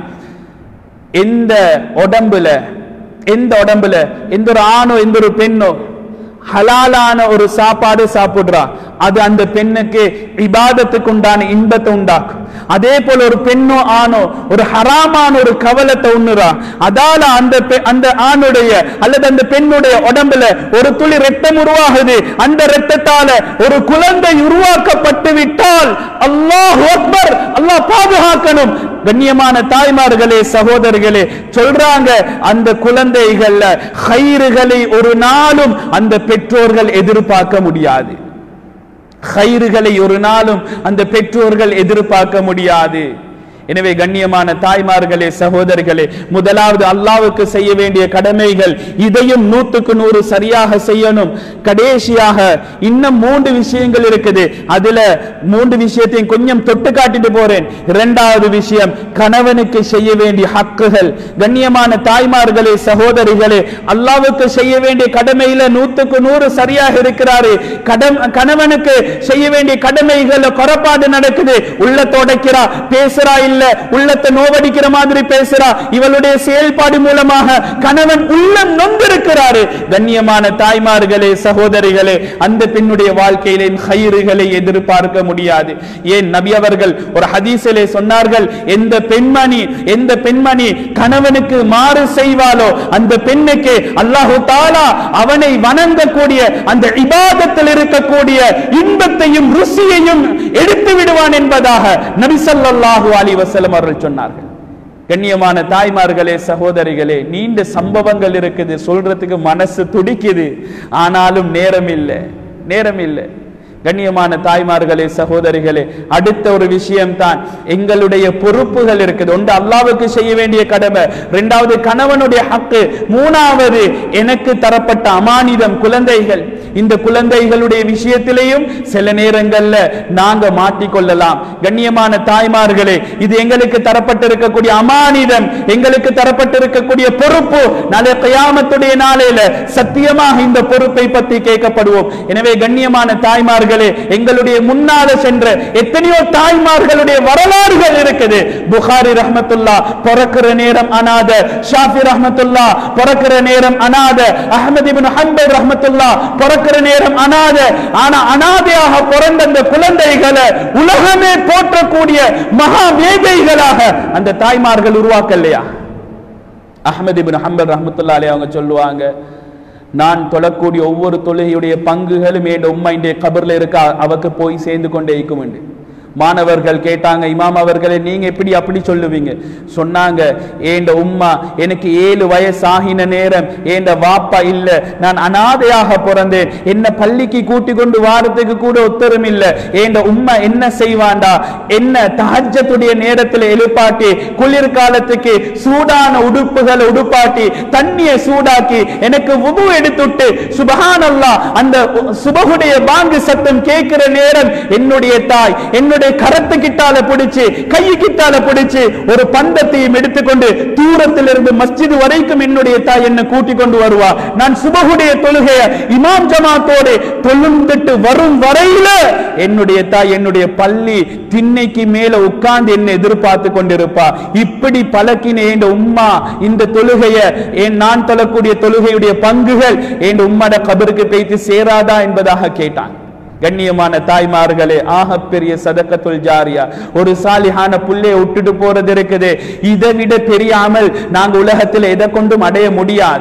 எந்த உடம்புல எந்த உடம்புல எந்த ஒரு ஆணோ எந்த ஒரு பெண்ணோ ஹலாலான ஒரு சாப்பாடு சாப்பிடுறா அது அந்த பெண்ணுக்கு இபாதத்துக்கு உண்டான இன்பத்தை உண்டாக்கும் அதே போல ஒரு பெண்ணோ ஆணோ ஒரு ஹராமான ஒரு கவலத்தை உண்ணுறா அதால அந்த பெ- அந்த ஆணுடைய அல்லது அந்த பெண்ணுடைய உடம்புல ஒரு துளி ரத்தம் உருவாகுது அந்த ரத்தத்தால ஒரு குழந்தை உருவாக்கப்பட்டு விட்டால் அல்லாஹ் அக்பர் அல்லாஹ் பாதுகாக்கணும் கண்ணியமான தாய்மார்களே சகோதரர்களே சொல்றாங்க அந்த குழந்தைகள்ல ஹைறுகளை ஒரு நாளும் அந்த பெற்றோர்கள் எதிர்பார்க்க முடியாது ஹைறுகளை ஒரு நாளும் அந்த பெற்றோர்கள் எதிர்பார்க்க முடியாது எனவே கண்ணியமான தாய்மார்களே சகோதரர்களே முதலாவது அல்லாவுக்கு செய்ய வேண்டிய கடமைகள் இதையும் நூற்றுக்கு நூறு சரியாக செய்யணும் கடைசியாக இன்னும் மூன்று விஷயங்கள் இருக்குது அதுல மூன்று விஷயத்தையும் கொஞ்சம் தொட்டு காட்டிட்டு போறேன் இரண்டாவது விஷயம் கணவனுக்கு செய்ய வேண்டிய ஹக்குகள் கண்ணியமான தாய்மார்களே சகோதரிகளே அல்லாவுக்கு செய்ய வேண்டிய கடமையில நூற்றுக்கு நூறு சரியாக இருக்கிறாரு கடம் கணவனுக்கு செய்ய வேண்டிய கடமைகள் குறைபாடு நடக்குது உள்ள தொடக்கிறா பேசுறா இல்ல உள்ளத்தை நோவடிக்கிற மாதிரி பேசுறா இவளுடைய செயல்பாடு மூலமாக கணவன் உள்ளம் நொந்திருக்கிறாரு கண்ணியமான தாய்மார்களே சகோதரிகளே அந்த பெண்ணுடைய வாழ்க்கையிலே கயிறுகளை எதிர்பார்க்க முடியாது ஏன் நபி அவர்கள் ஒரு ஹதீஸிலே சொன்னார்கள் எந்த பெண்மணி எந்த பெண்மணி கணவனுக்கு மாறு செய்வாளோ அந்த பெண்ணுக்கு அல்லாஹு தாலா அவனை வணங்கக்கூடிய அந்த இபாதத்தில் இருக்கக்கூடிய இன்பத்தையும் ருசியையும் எடுத்து விடுவான் என்பதாக நபி ஸல்லல்லாஹு அலைஹி வஸல்லம் அவர்கள் சொன்னார்கள் கண்ணியமான தாய்மார்களே சகோதரிகளே நீண்ட சம்பவங்கள் இருக்குது சொல்றதுக்கு மனசு துடிக்குது ஆனாலும் நேரம் இல்லை நேரம் இல்லை கண்ணியமான தாய்மார்களே சகோதரிகளே அடுத்த ஒரு விஷயம் தான் எங்களுடைய பொறுப்புகள் இருக்குது ஒன்று அல்லாவுக்கு செய்ய வேண்டிய கடமை இரண்டாவது கணவனுடைய ஹக்கு மூணாவது எனக்கு தரப்பட்ட அமானிதம் குழந்தைகள் இந்த குழந்தைகளுடைய விஷயத்திலேயும் சில நேரங்கள்ல நாங்க மாட்டிக்கொள்ளலாம் கண்ணியமான தாய்மார்களே இது எங்களுக்கு தரப்பட்டிருக்கக்கூடிய அமானிதம் எங்களுக்கு தரப்பட்டிருக்கக்கூடிய பொறுப்பு நாளை கயாமத்துடைய நாளையில சத்தியமாக இந்த பொறுப்பை பற்றி கேட்கப்படுவோம் எனவே கண்ணியமான தாய்மார்கள் தாய்மார்களே எங்களுடைய முன்னால சென்ற எத்தனையோ தாய்மார்களுடைய வரலாறுகள் இருக்குது புகாரி ரஹ்மத்துல்லா பிறக்கிற நேரம் அனாத ஷாஃபி ரஹ்மத்துல்லா பிறக்கிற நேரம் அனாத அஹமது இப்னு ஹம்பல் ரஹ்மத்துல்லா பிறக்கிற நேரம் அனாத ஆனா அனாதையாக பிறந்த அந்த குழந்தைகளை உலகமே போற்றக்கூடிய மகா மேதைகளாக அந்த தாய்மார்கள் உருவாக்கலையா அஹமது இப்னு ஹம்பல் ரஹ்மத்துல்லா அலைஹி அவங்க சொல்லுவாங்க நான் தொழக்கூடிய ஒவ்வொரு தொழுகையுடைய பங்குகளும் என் உம்மா இன்றைய கபர்ல இருக்க அவக்கு போய் சேர்ந்து கொண்டே இருக்கும் என்று மாணவர்கள் கேட்டாங்க இமாம் அவர்களே நீங்க எப்படி அப்படி சொல்லுவீங்க சொன்னாங்க ஏண்ட உம்மா எனக்கு ஏழு வயசு ஆகின நேரம் ஏண்ட வாப்பா இல்ல நான் அனாதையாக பிறந்தேன் என்ன பள்ளிக்கு கூட்டி கொண்டு வாரத்துக்கு கூட ஒத்தரும் இல்ல ஏண்ட உம்மா என்ன செய்வாண்டா என்ன தஹஜ்ஜத்துடைய நேரத்தில் எழுப்பாட்டி குளிர்காலத்துக்கு சூடான உடுப்புகளை உடுப்பாட்டி தண்ணியை சூடாக்கி எனக்கு உபு எடுத்துட்டு சுபஹானல்லா அந்த சுபகுடைய பாங்கு சத்தம் கேட்கிற நேரம் என்னுடைய தாய் என்னுடைய கரத்து கிட்டால பிடிச்சு கை கிட்டால பிடிச்சு ஒரு பந்தத்தையும் எடுத்துக்கொண்டு தூரத்தில் இருந்து மஸ்ஜித் வரைக்கும் என்னுடைய தாய் என்ன கூட்டிக் கொண்டு வருவா நான் சுபகுடைய தொழுகைய இமாம் ஜமாத்தோடு தொழுந்துட்டு வரும் வரையில என்னுடைய தாய் என்னுடைய பள்ளி திண்ணைக்கு மேல உட்கார்ந்து என்னை எதிர்பார்த்து கொண்டிருப்பா இப்படி பழக்கின என் உம்மா இந்த தொழுகைய என் நான் தொழக்கூடிய தொழுகையுடைய பங்குகள் என் உம்மட கபருக்கு பேய்த்து சேராதா என்பதாக கேட்டான் கண்ணியமான தாய்மார்களே ஆக பெரிய சதக்கத்துல் ஜாரியா ஒரு சாலிஹான புள்ளைய விட்டுட்டு போறது இருக்குது இதை விட தெரியாமல் நாங்க உலகத்தில் எதை கொண்டும் அடைய முடியாது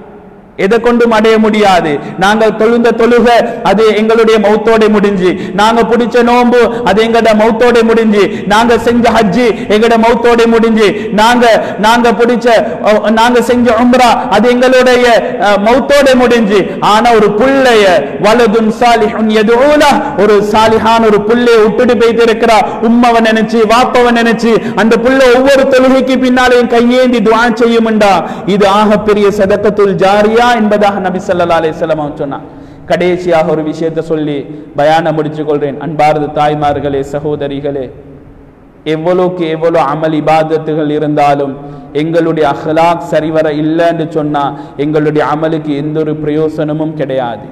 எதை கொண்டும் அடைய முடியாது நாங்கள் தொழுந்த தொழுக அது எங்களுடைய மௌத்தோட முடிஞ்சு நாங்க பிடிச்ச நோன்பு அது எங்கட மௌத்தோட முடிஞ்சு நாங்க செஞ்ச ஹஜ்ஜி எங்கட மௌத்தோட முடிஞ்சு நாங்க நாங்க பிடிச்ச அஹ், நாங்க செஞ்ச உம்ரா அது எங்களுடைய அஹ், மௌத்தோட முடிஞ்சு ஆனா ஒரு புள்ளைய வலதுன் சாலிஹுன் யதுஊலா ஒரு சாலிஹான ஒரு புள்ளைய விட்டுட்டு போயிட்டு இருக்கிறா உம்மவ நினைச்சு வாப்பவ நினைச்சு அந்த புள்ள ஒவ்வொரு தொழுகைக்கு பின்னாலேயும் கையேந்தி துவா செய்யும்டா இது ஆக பெரிய சதக்கத்துல் ஜாரியா என்பதாக நபி ஸல்லல்லாஹு அலைஹி வஸல்லம் அவங்க சொன்னான் கடைசியாக ஒரு விஷயத்தை சொல்லி பயான முடிச்சு கொள்றேன் அன்பார்ந்த தாய்மார்களே சகோதரிகளே எவ்வளவுக்கு எவ்வளவு அமல் இபாதத்துகள் இருந்தாலும் எங்களுடைய அஹ்லாக் சரிவர இல்லைன்னு சொன்னா எங்களுடைய அமலுக்கு எந்த ஒரு பிரயோசனமும் கிடையாது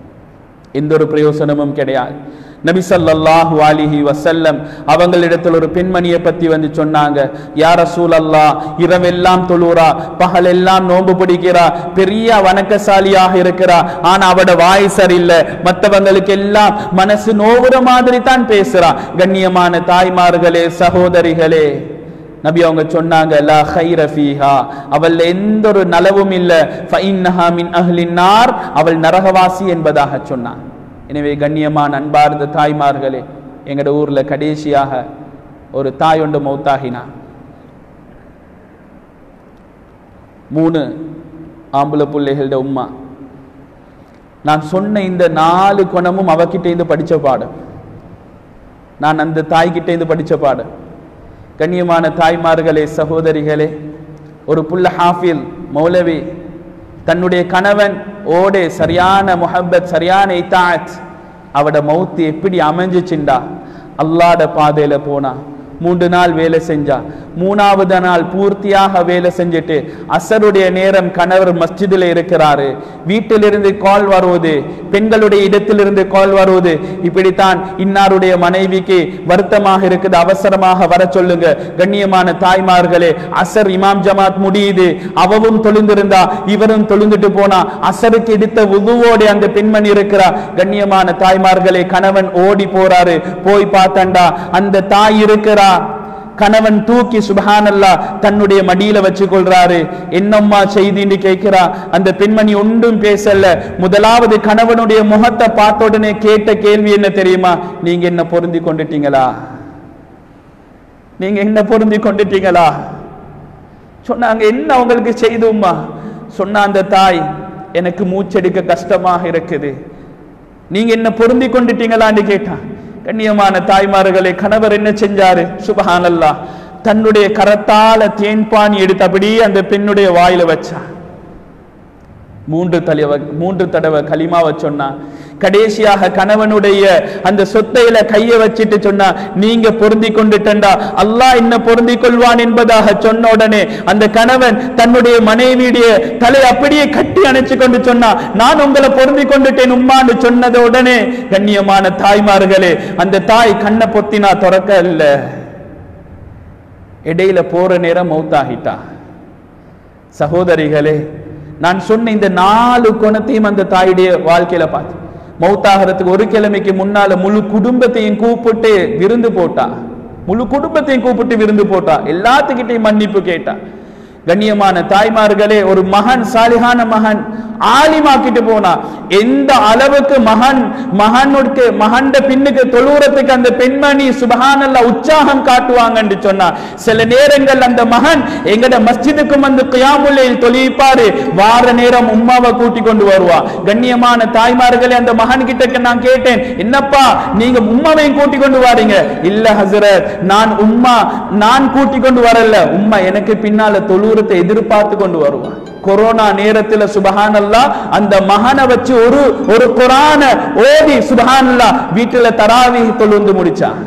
எந்த ஒரு பிரயோசனமும் கிடையாது நபி ஸல்லல்லாஹு அலைஹி வஸல்லம் அவங்களிடத்தில் ஒரு பெண்மணியை பத்தி வந்து சொன்னாங்க யார் ரசூலல்லா இரவெல்லாம் தொழுறா பகலெல்லாம் நோன்பு பிடிக்கிறா பெரிய வணக்கசாலியாக இருக்கிறா ஆனா அவட வாய் சரியில்லை மற்றவங்களுக்கு எல்லாம் மனசு நோவுற மாதிரி தான் பேசுறா கண்ணியமான தாய்மார்களே சகோதரிகளே நபி அவங்க சொன்னாங்க லா ஹைர ஃபீஹா அவள் எந்த ஒரு நலவும் இல்ல ஃபஇன்னஹா மின் அஹ்லின் நார் அவள் நரகவாசி என்பதாக சொன்னான் எனவே கண்ணியமான அன்பார்ந்த தாய்மார்களே எங்கட ஊர்ல கடைசியாக ஒரு தாய் ஒன்று மௌத்தாகினா மூணு ஆம்பளை பிள்ளைகளோட உம்மா நான் சொன்ன இந்த நாலு குணமும் அவகிட்ட இருந்து படிச்ச பாடம் நான் அந்த தாய்கிட்ட இருந்து படிச்ச பாடம் கண்ணியமான தாய்மார்களே சகோதரிகளே ஒரு புள்ள ஹாஃபில் மௌலவி தன்னுடைய கணவன் ஓடே சரியான முஹப்பத் சரியான இத்தாத் அவட மௌத்து எப்படி அமைஞ்சிச்சுண்டா அல்லாட பாதையில போனா மூன்று நாள் வேலை செஞ்சா மூணாவது நாள் பூர்த்தியாக வேலை செஞ்சுட்டு அசருடைய நேரம் கணவர் மஸ்ஜிதில் இருக்கிறாரு வீட்டிலிருந்து கால் வருவது பெண்களுடைய இடத்திலிருந்து கால் வருவது இப்படித்தான் இன்னாருடைய மனைவிக்கு வருத்தமாக இருக்குது அவசரமாக வர சொல்லுங்க கண்ணியமான தாய்மார்களே அசர் இமாம் ஜமாத் முடியுது அவவும் தொழுந்திருந்தா இவரும் தொழுந்துட்டு போனா அசருக்கு எடுத்த உதுவோடு அந்த பெண்மணி இருக்கிறா கண்ணியமான தாய்மார்களே கணவன் ஓடி போறாரு போய் பார்த்தாண்டா அந்த தாய் இருக்கிறா கணவன் தூக்கி சுபஹானல்லா தன்னுடைய மடியில வச்சு கொள்றாரு என்னம்மா செய்தின்னு கேட்கிறா அந்த பெண்மணி ஒன்றும் பேசல முதலாவது கணவனுடைய முகத்தை பார்த்த உடனே கேட்ட கேள்வி என்ன தெரியுமா நீங்க என்ன பொருந்தி கொண்டுட்டீங்களா நீங்க என்ன பொருந்தி கொண்டுட்டீங்களா சொன்னாங்க என்ன அவங்களுக்கு செய்தும்மா சொன்ன அந்த தாய் எனக்கு மூச்செடுக்க கஷ்டமாக இருக்குது நீங்க என்ன பொருந்தி கொண்டுட்டீங்களான்னு கேட்டான் கண்ணியமான தாய்மார்களே கணவர் என்ன செஞ்சாரு சுபஹானல்லா தன்னுடைய கரத்தால தேன்பானி எடுத்து அப்படியே அந்த பெண்ணுடைய வாயில வச்சா மூன்று தலைவ மூன்று தடவை கலிமாவை சொன்னா கடைசியாக கணவனுடைய அந்த சொத்தையில கைய வச்சிட்டு சொன்னா நீங்க பொருந்தி கொண்டுட்டண்டா அல்லாஹ் என்ன பொருந்தி கொள்வான் என்பதாக சொன்ன உடனே அந்த கணவன் தன்னுடைய மனைவியுடைய தலை அப்படியே கட்டி அணைச்சு கொண்டு சொன்னா நான் உங்களை பொருந்தி கொண்டுட்டேன் உம்மான்னு சொன்னத உடனே கண்ணியமான தாய்மார்களே அந்த தாய் கண்ணை பொத்தினா திறக்க இல்ல இடையில போற நேரம் மௌத்தாகிட்டா சகோதரிகளே நான் சொன்ன இந்த நாலு குணத்தையும் அந்த தாயுடைய வாழ்க்கையில பார்த்து மௌத்தாகிறதுக்கு ஒரு கிழமைக்கு முன்னால முழு குடும்பத்தையும் கூப்பிட்டு விருந்து போட்டா முழு குடும்பத்தையும் கூப்பிட்டு விருந்து போட்டா எல்லாத்துக்கிட்டையும் மன்னிப்பு கேட்டா கண்ணியமான தாய்மார்களே ஒரு மகன் சாலிகான மகன் ஆலிமாக்கிட்டு போனா எந்த அளவுக்கு மகன் மகனுக்கு மகண்ட பின்னுக்கு தொழுவுறதுக்கு அந்த பெண்மணி சுபஹானல்ல உற்சாகம் காட்டுவாங்கன்னு சொன்னா சில நேரங்கள் அந்த மகன் எங்கட மஸ்ஜிதுக்கும் வந்து கியாமுல்லையில் தொழிப்பாரு வார நேரம் உம்மாவை கூட்டி கொண்டு வருவா கண்ணியமான தாய்மார்களே அந்த மகன் கிட்ட நான் கேட்டேன் என்னப்பா நீங்க உம்மாவையும் கூட்டி கொண்டு வாரீங்க இல்ல ஹசரத் நான் உம்மா நான் கூட்டி கொண்டு வரல உம்மா எனக்கு பின்னால தொழுவுறத்தை எதிர்பார்த்து கொண்டு வருவான் கொரோனா நேரத்துல சுபஹானல்லா அந்த மகனை வச்சு ஒரு ஒரு குரான ஓதி சுபஹானல்லா வீட்டுல தராவி தொழுந்து முடிச்சான்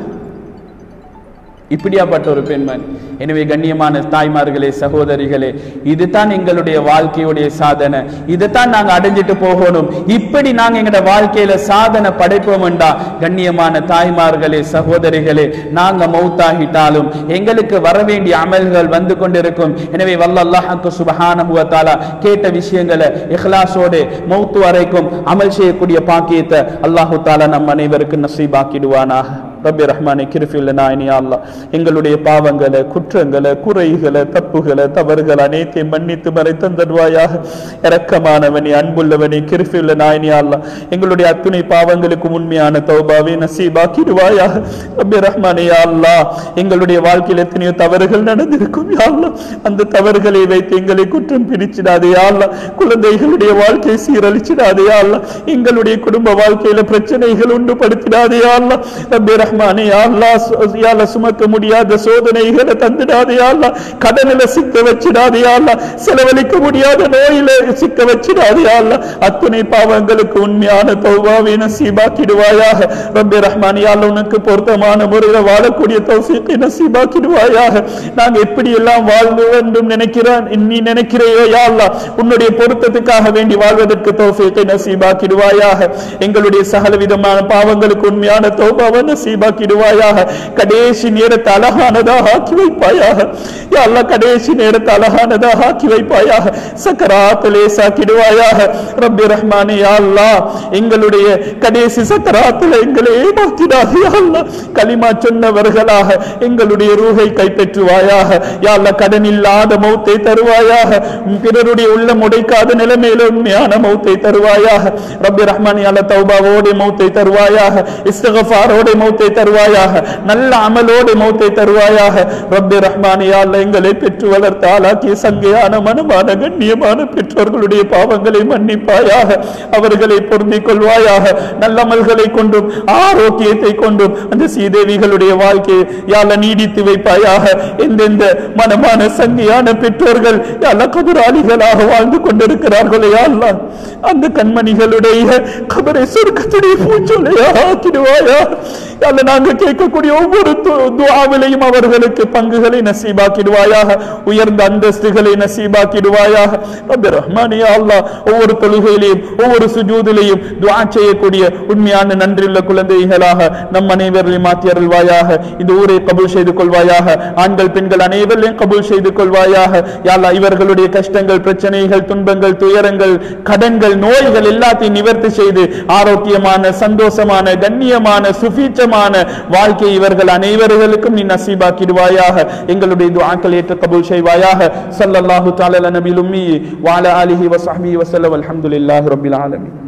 இப்படியாப்பட்ட ஒரு பெண்மணி எனவே கண்ணியமான தாய்மார்களே சகோதரிகளே இதுதான் எங்களுடைய வாழ்க்கையுடைய சாதனை இதைத்தான் நாங்க அடைஞ்சிட்டு போகணும் இப்படி நாங்க எங்களோட வாழ்க்கையில சாதனை படைப்போம் என்றா கண்ணியமான தாய்மார்களே சகோதரிகளே நாங்க மௌத்தாகிட்டாலும் எங்களுக்கு வர வேண்டிய அமல்கள் வந்து கொண்டிருக்கும் எனவே வல்ல அல்லாஹுக்கு சுபஹானஹு வ தஆலா கேட்ட விஷயங்களை இஹ்லாஸோடு மௌத்து வரைக்கும் அமல் செய்யக்கூடிய பாக்கியத்தை அல்லாஹு தாலா நம் அனைவருக்கு நசீபாக்கிடுவானாக ரப்பி ரஹ்மானே கிருஃபில்லனா இனியா அல்லாஹ் எங்களுடைய பாவங்களை குற்றங்களை குறைகளை தப்புகளை தவறுகள் அனைத்தையும் மன்னித்து மறைத்தந்தருவாயாக இரக்கமானவனே அன்புள்ளவனே கிருஃபில்லனா இனியா அல்லாஹ் எங்களுடைய அத்துணை பாவங்களுக்கு உண்மையான தௌபாவை நசீபாக்கிடுவாயாக ரப்பி ரஹ்மானே யா அல்லாஹ் எங்களுடைய வாழ்க்கையில் எத்தனையோ தவறுகள் நடந்திருக்கும் யா அல்லாஹ் அந்த தவறுகளை வைத்து எங்களை குற்றம் பிரிச்சிடாதே யா அல்லாஹ் குழந்தைகளுடைய வாழ்க்கையை சீரழிச்சிடாதே யா அல்லாஹ் எங்களுடைய குடும்ப வாழ்க்கையில பிரச்சனைகள் உண்டு படுத்திடாதே யா அல்லாஹ் ரப்பி ரஹ்மானே யா அல்லாஹ் சு- யா அல்லாஹ் சுமக்க முடியாத சோதனைகளை தந்துடாதே யா அல்லாஹ் கடனில சிக்க வச்சிடாதே யா அல்லாஹ் செலவழிக்க முடியாத நோயில சிக்க வச்சிடாதே யா அல்லாஹ் அத்துணை பாவங்களுக்கு உண்மையான தௌபாவை நசீபாக்கிடுவாயாக ரப்பி ரஹ்மான் யா அல்லாஹ் உனக்கு பொருத்தமான முறையில் வாழக்கூடிய தௌஃபீக்கை நசீபாக்கிடுவாயாக நாங்க எப்படி எல்லாம் வாழ்ந்து வேண்டும் நினைக்கிறான் நீ நினைக்கிறையோ யா அல்லாஹ் உன்னுடைய பொருத்தத்துக்காக வேண்டி வாழ்வதற்கு தௌஃபீக்கை நசீபாக்கிடுவாயாக எங்களுடைய சகல விதமான பாவங்களுக்கு உண்மையான தௌபாவை நசீபாக்கிடுவாயாக கடைசி நேரத்தை அழகானதாக ஆக்கி வைப்பாயாக யா அல்லாஹ் கடைசி நேரத்தை அழகானதாக ஆக்கி வைப்பாயாக சக்கராத்து லேசாக்கிடுவாயாக ரப்பி ரஹ்மானே யா அல்லாஹ் எங்களுடைய கடைசி சக்கராத்துல எங்களை ஏமாத்திடாது யா அல்லாஹ் கலிமா சொன்னவர்களாக எங்களுடைய ரூஹை கைப்பற்றுவாயாக யா அல்லாஹ் கடன் இல்லாத மௌத்தை தருவாயாக பிறருடைய உள்ளம் உடைக்காத நிலைமையில உண்மையான மௌத்தை தருவாயாக ரப்பி ரஹ்மான் யா அல்லாஹ் தௌபாவோட மௌத்தை தருவாயாக இஸ்திக்ஃபாரோட மௌத்தை தருவாயாக நல்ல அமலோட மௌத்தை தருவாயாக ரப்பி ரஹ்மான் யா அல்லாஹ் எங்களை பெற்று வளர்த்த ஆளாக்கிய சங்கையான மனமான கண்ணியமான பெற்றோர்களுடைய பாவங்களை மன்னிப்பாயாக அவர்களை பொருந்திக் கொள்வாயாக நல்ல அமல்களை கொண்டும் ஆரோக்கியத்தை கொண்டும் அந்த சீதேவிகளுடைய வாழ்க்கையை யால நீடித்து வைப்பாயாக எந்தெந்த மனமான சங்கையான பெற்றோர்கள் யால கபராளிகளாக வாழ்ந்து கொண்டிருக்கிறார்களே அல்லா அந்த கண்மணிகளுடைய கபரை சொர்க்கத்துடைய பூஞ்சொலையா ஆக்கிடுவாயா அல்ல நாங்க கேட்கக்கூடிய ஒவ்வொரு து- துஆவிலையும் அவர்களுக்கு பங்குகளை நசீபாக்கிடுவாயாக உயர்ந்த அந்தஸ்துகளை நசீபாக்கிடுவாயாக ரப்பி ரஹ்மானே யா அல்லாஹ் ஒவ்வொரு தொழுகையிலையும் ஒவ்வொரு சுஜூதிலையும் துஆ செய்யக்கூடிய உண்மையான நன்றியுள்ள குழந்தைகளாக நம் அனைவரையும் மாற்றி அருள்வாயாக இந்த ஊரை கபூல் செய்து கொள்வாயாக ஆண்கள் பெண்கள் அனைவரையும் கபூல் செய்து கொள்வாயாக யா அல்லாஹ் இவர்களுடைய கஷ்டங்கள் பிரச்சனைகள் துன்பங்கள் துயரங்கள் கடன்கள் நோய்கள் எல்லாத்தையும் நிவர்த்தி செய்து ஆரோக்கியமான சந்தோஷமான கண்ணியமான சுபீட்சமான வாழ்க்கை இவர்கள் அனைவர்களுக்கும் நீ நசீபாக்கிடுவாயாக எங்களுடைய துஆக்கள் ஏற்று கபூல் செய்வாயாக ஸல்லல்லாஹு தஆலா அலா நபியில் உம்மி வ அலா ஆலிஹி வ ஸஹ்பிஹி வஸல்லம் அல்ஹம்துலில்லாஹி ரப்பில் ஆலமீன்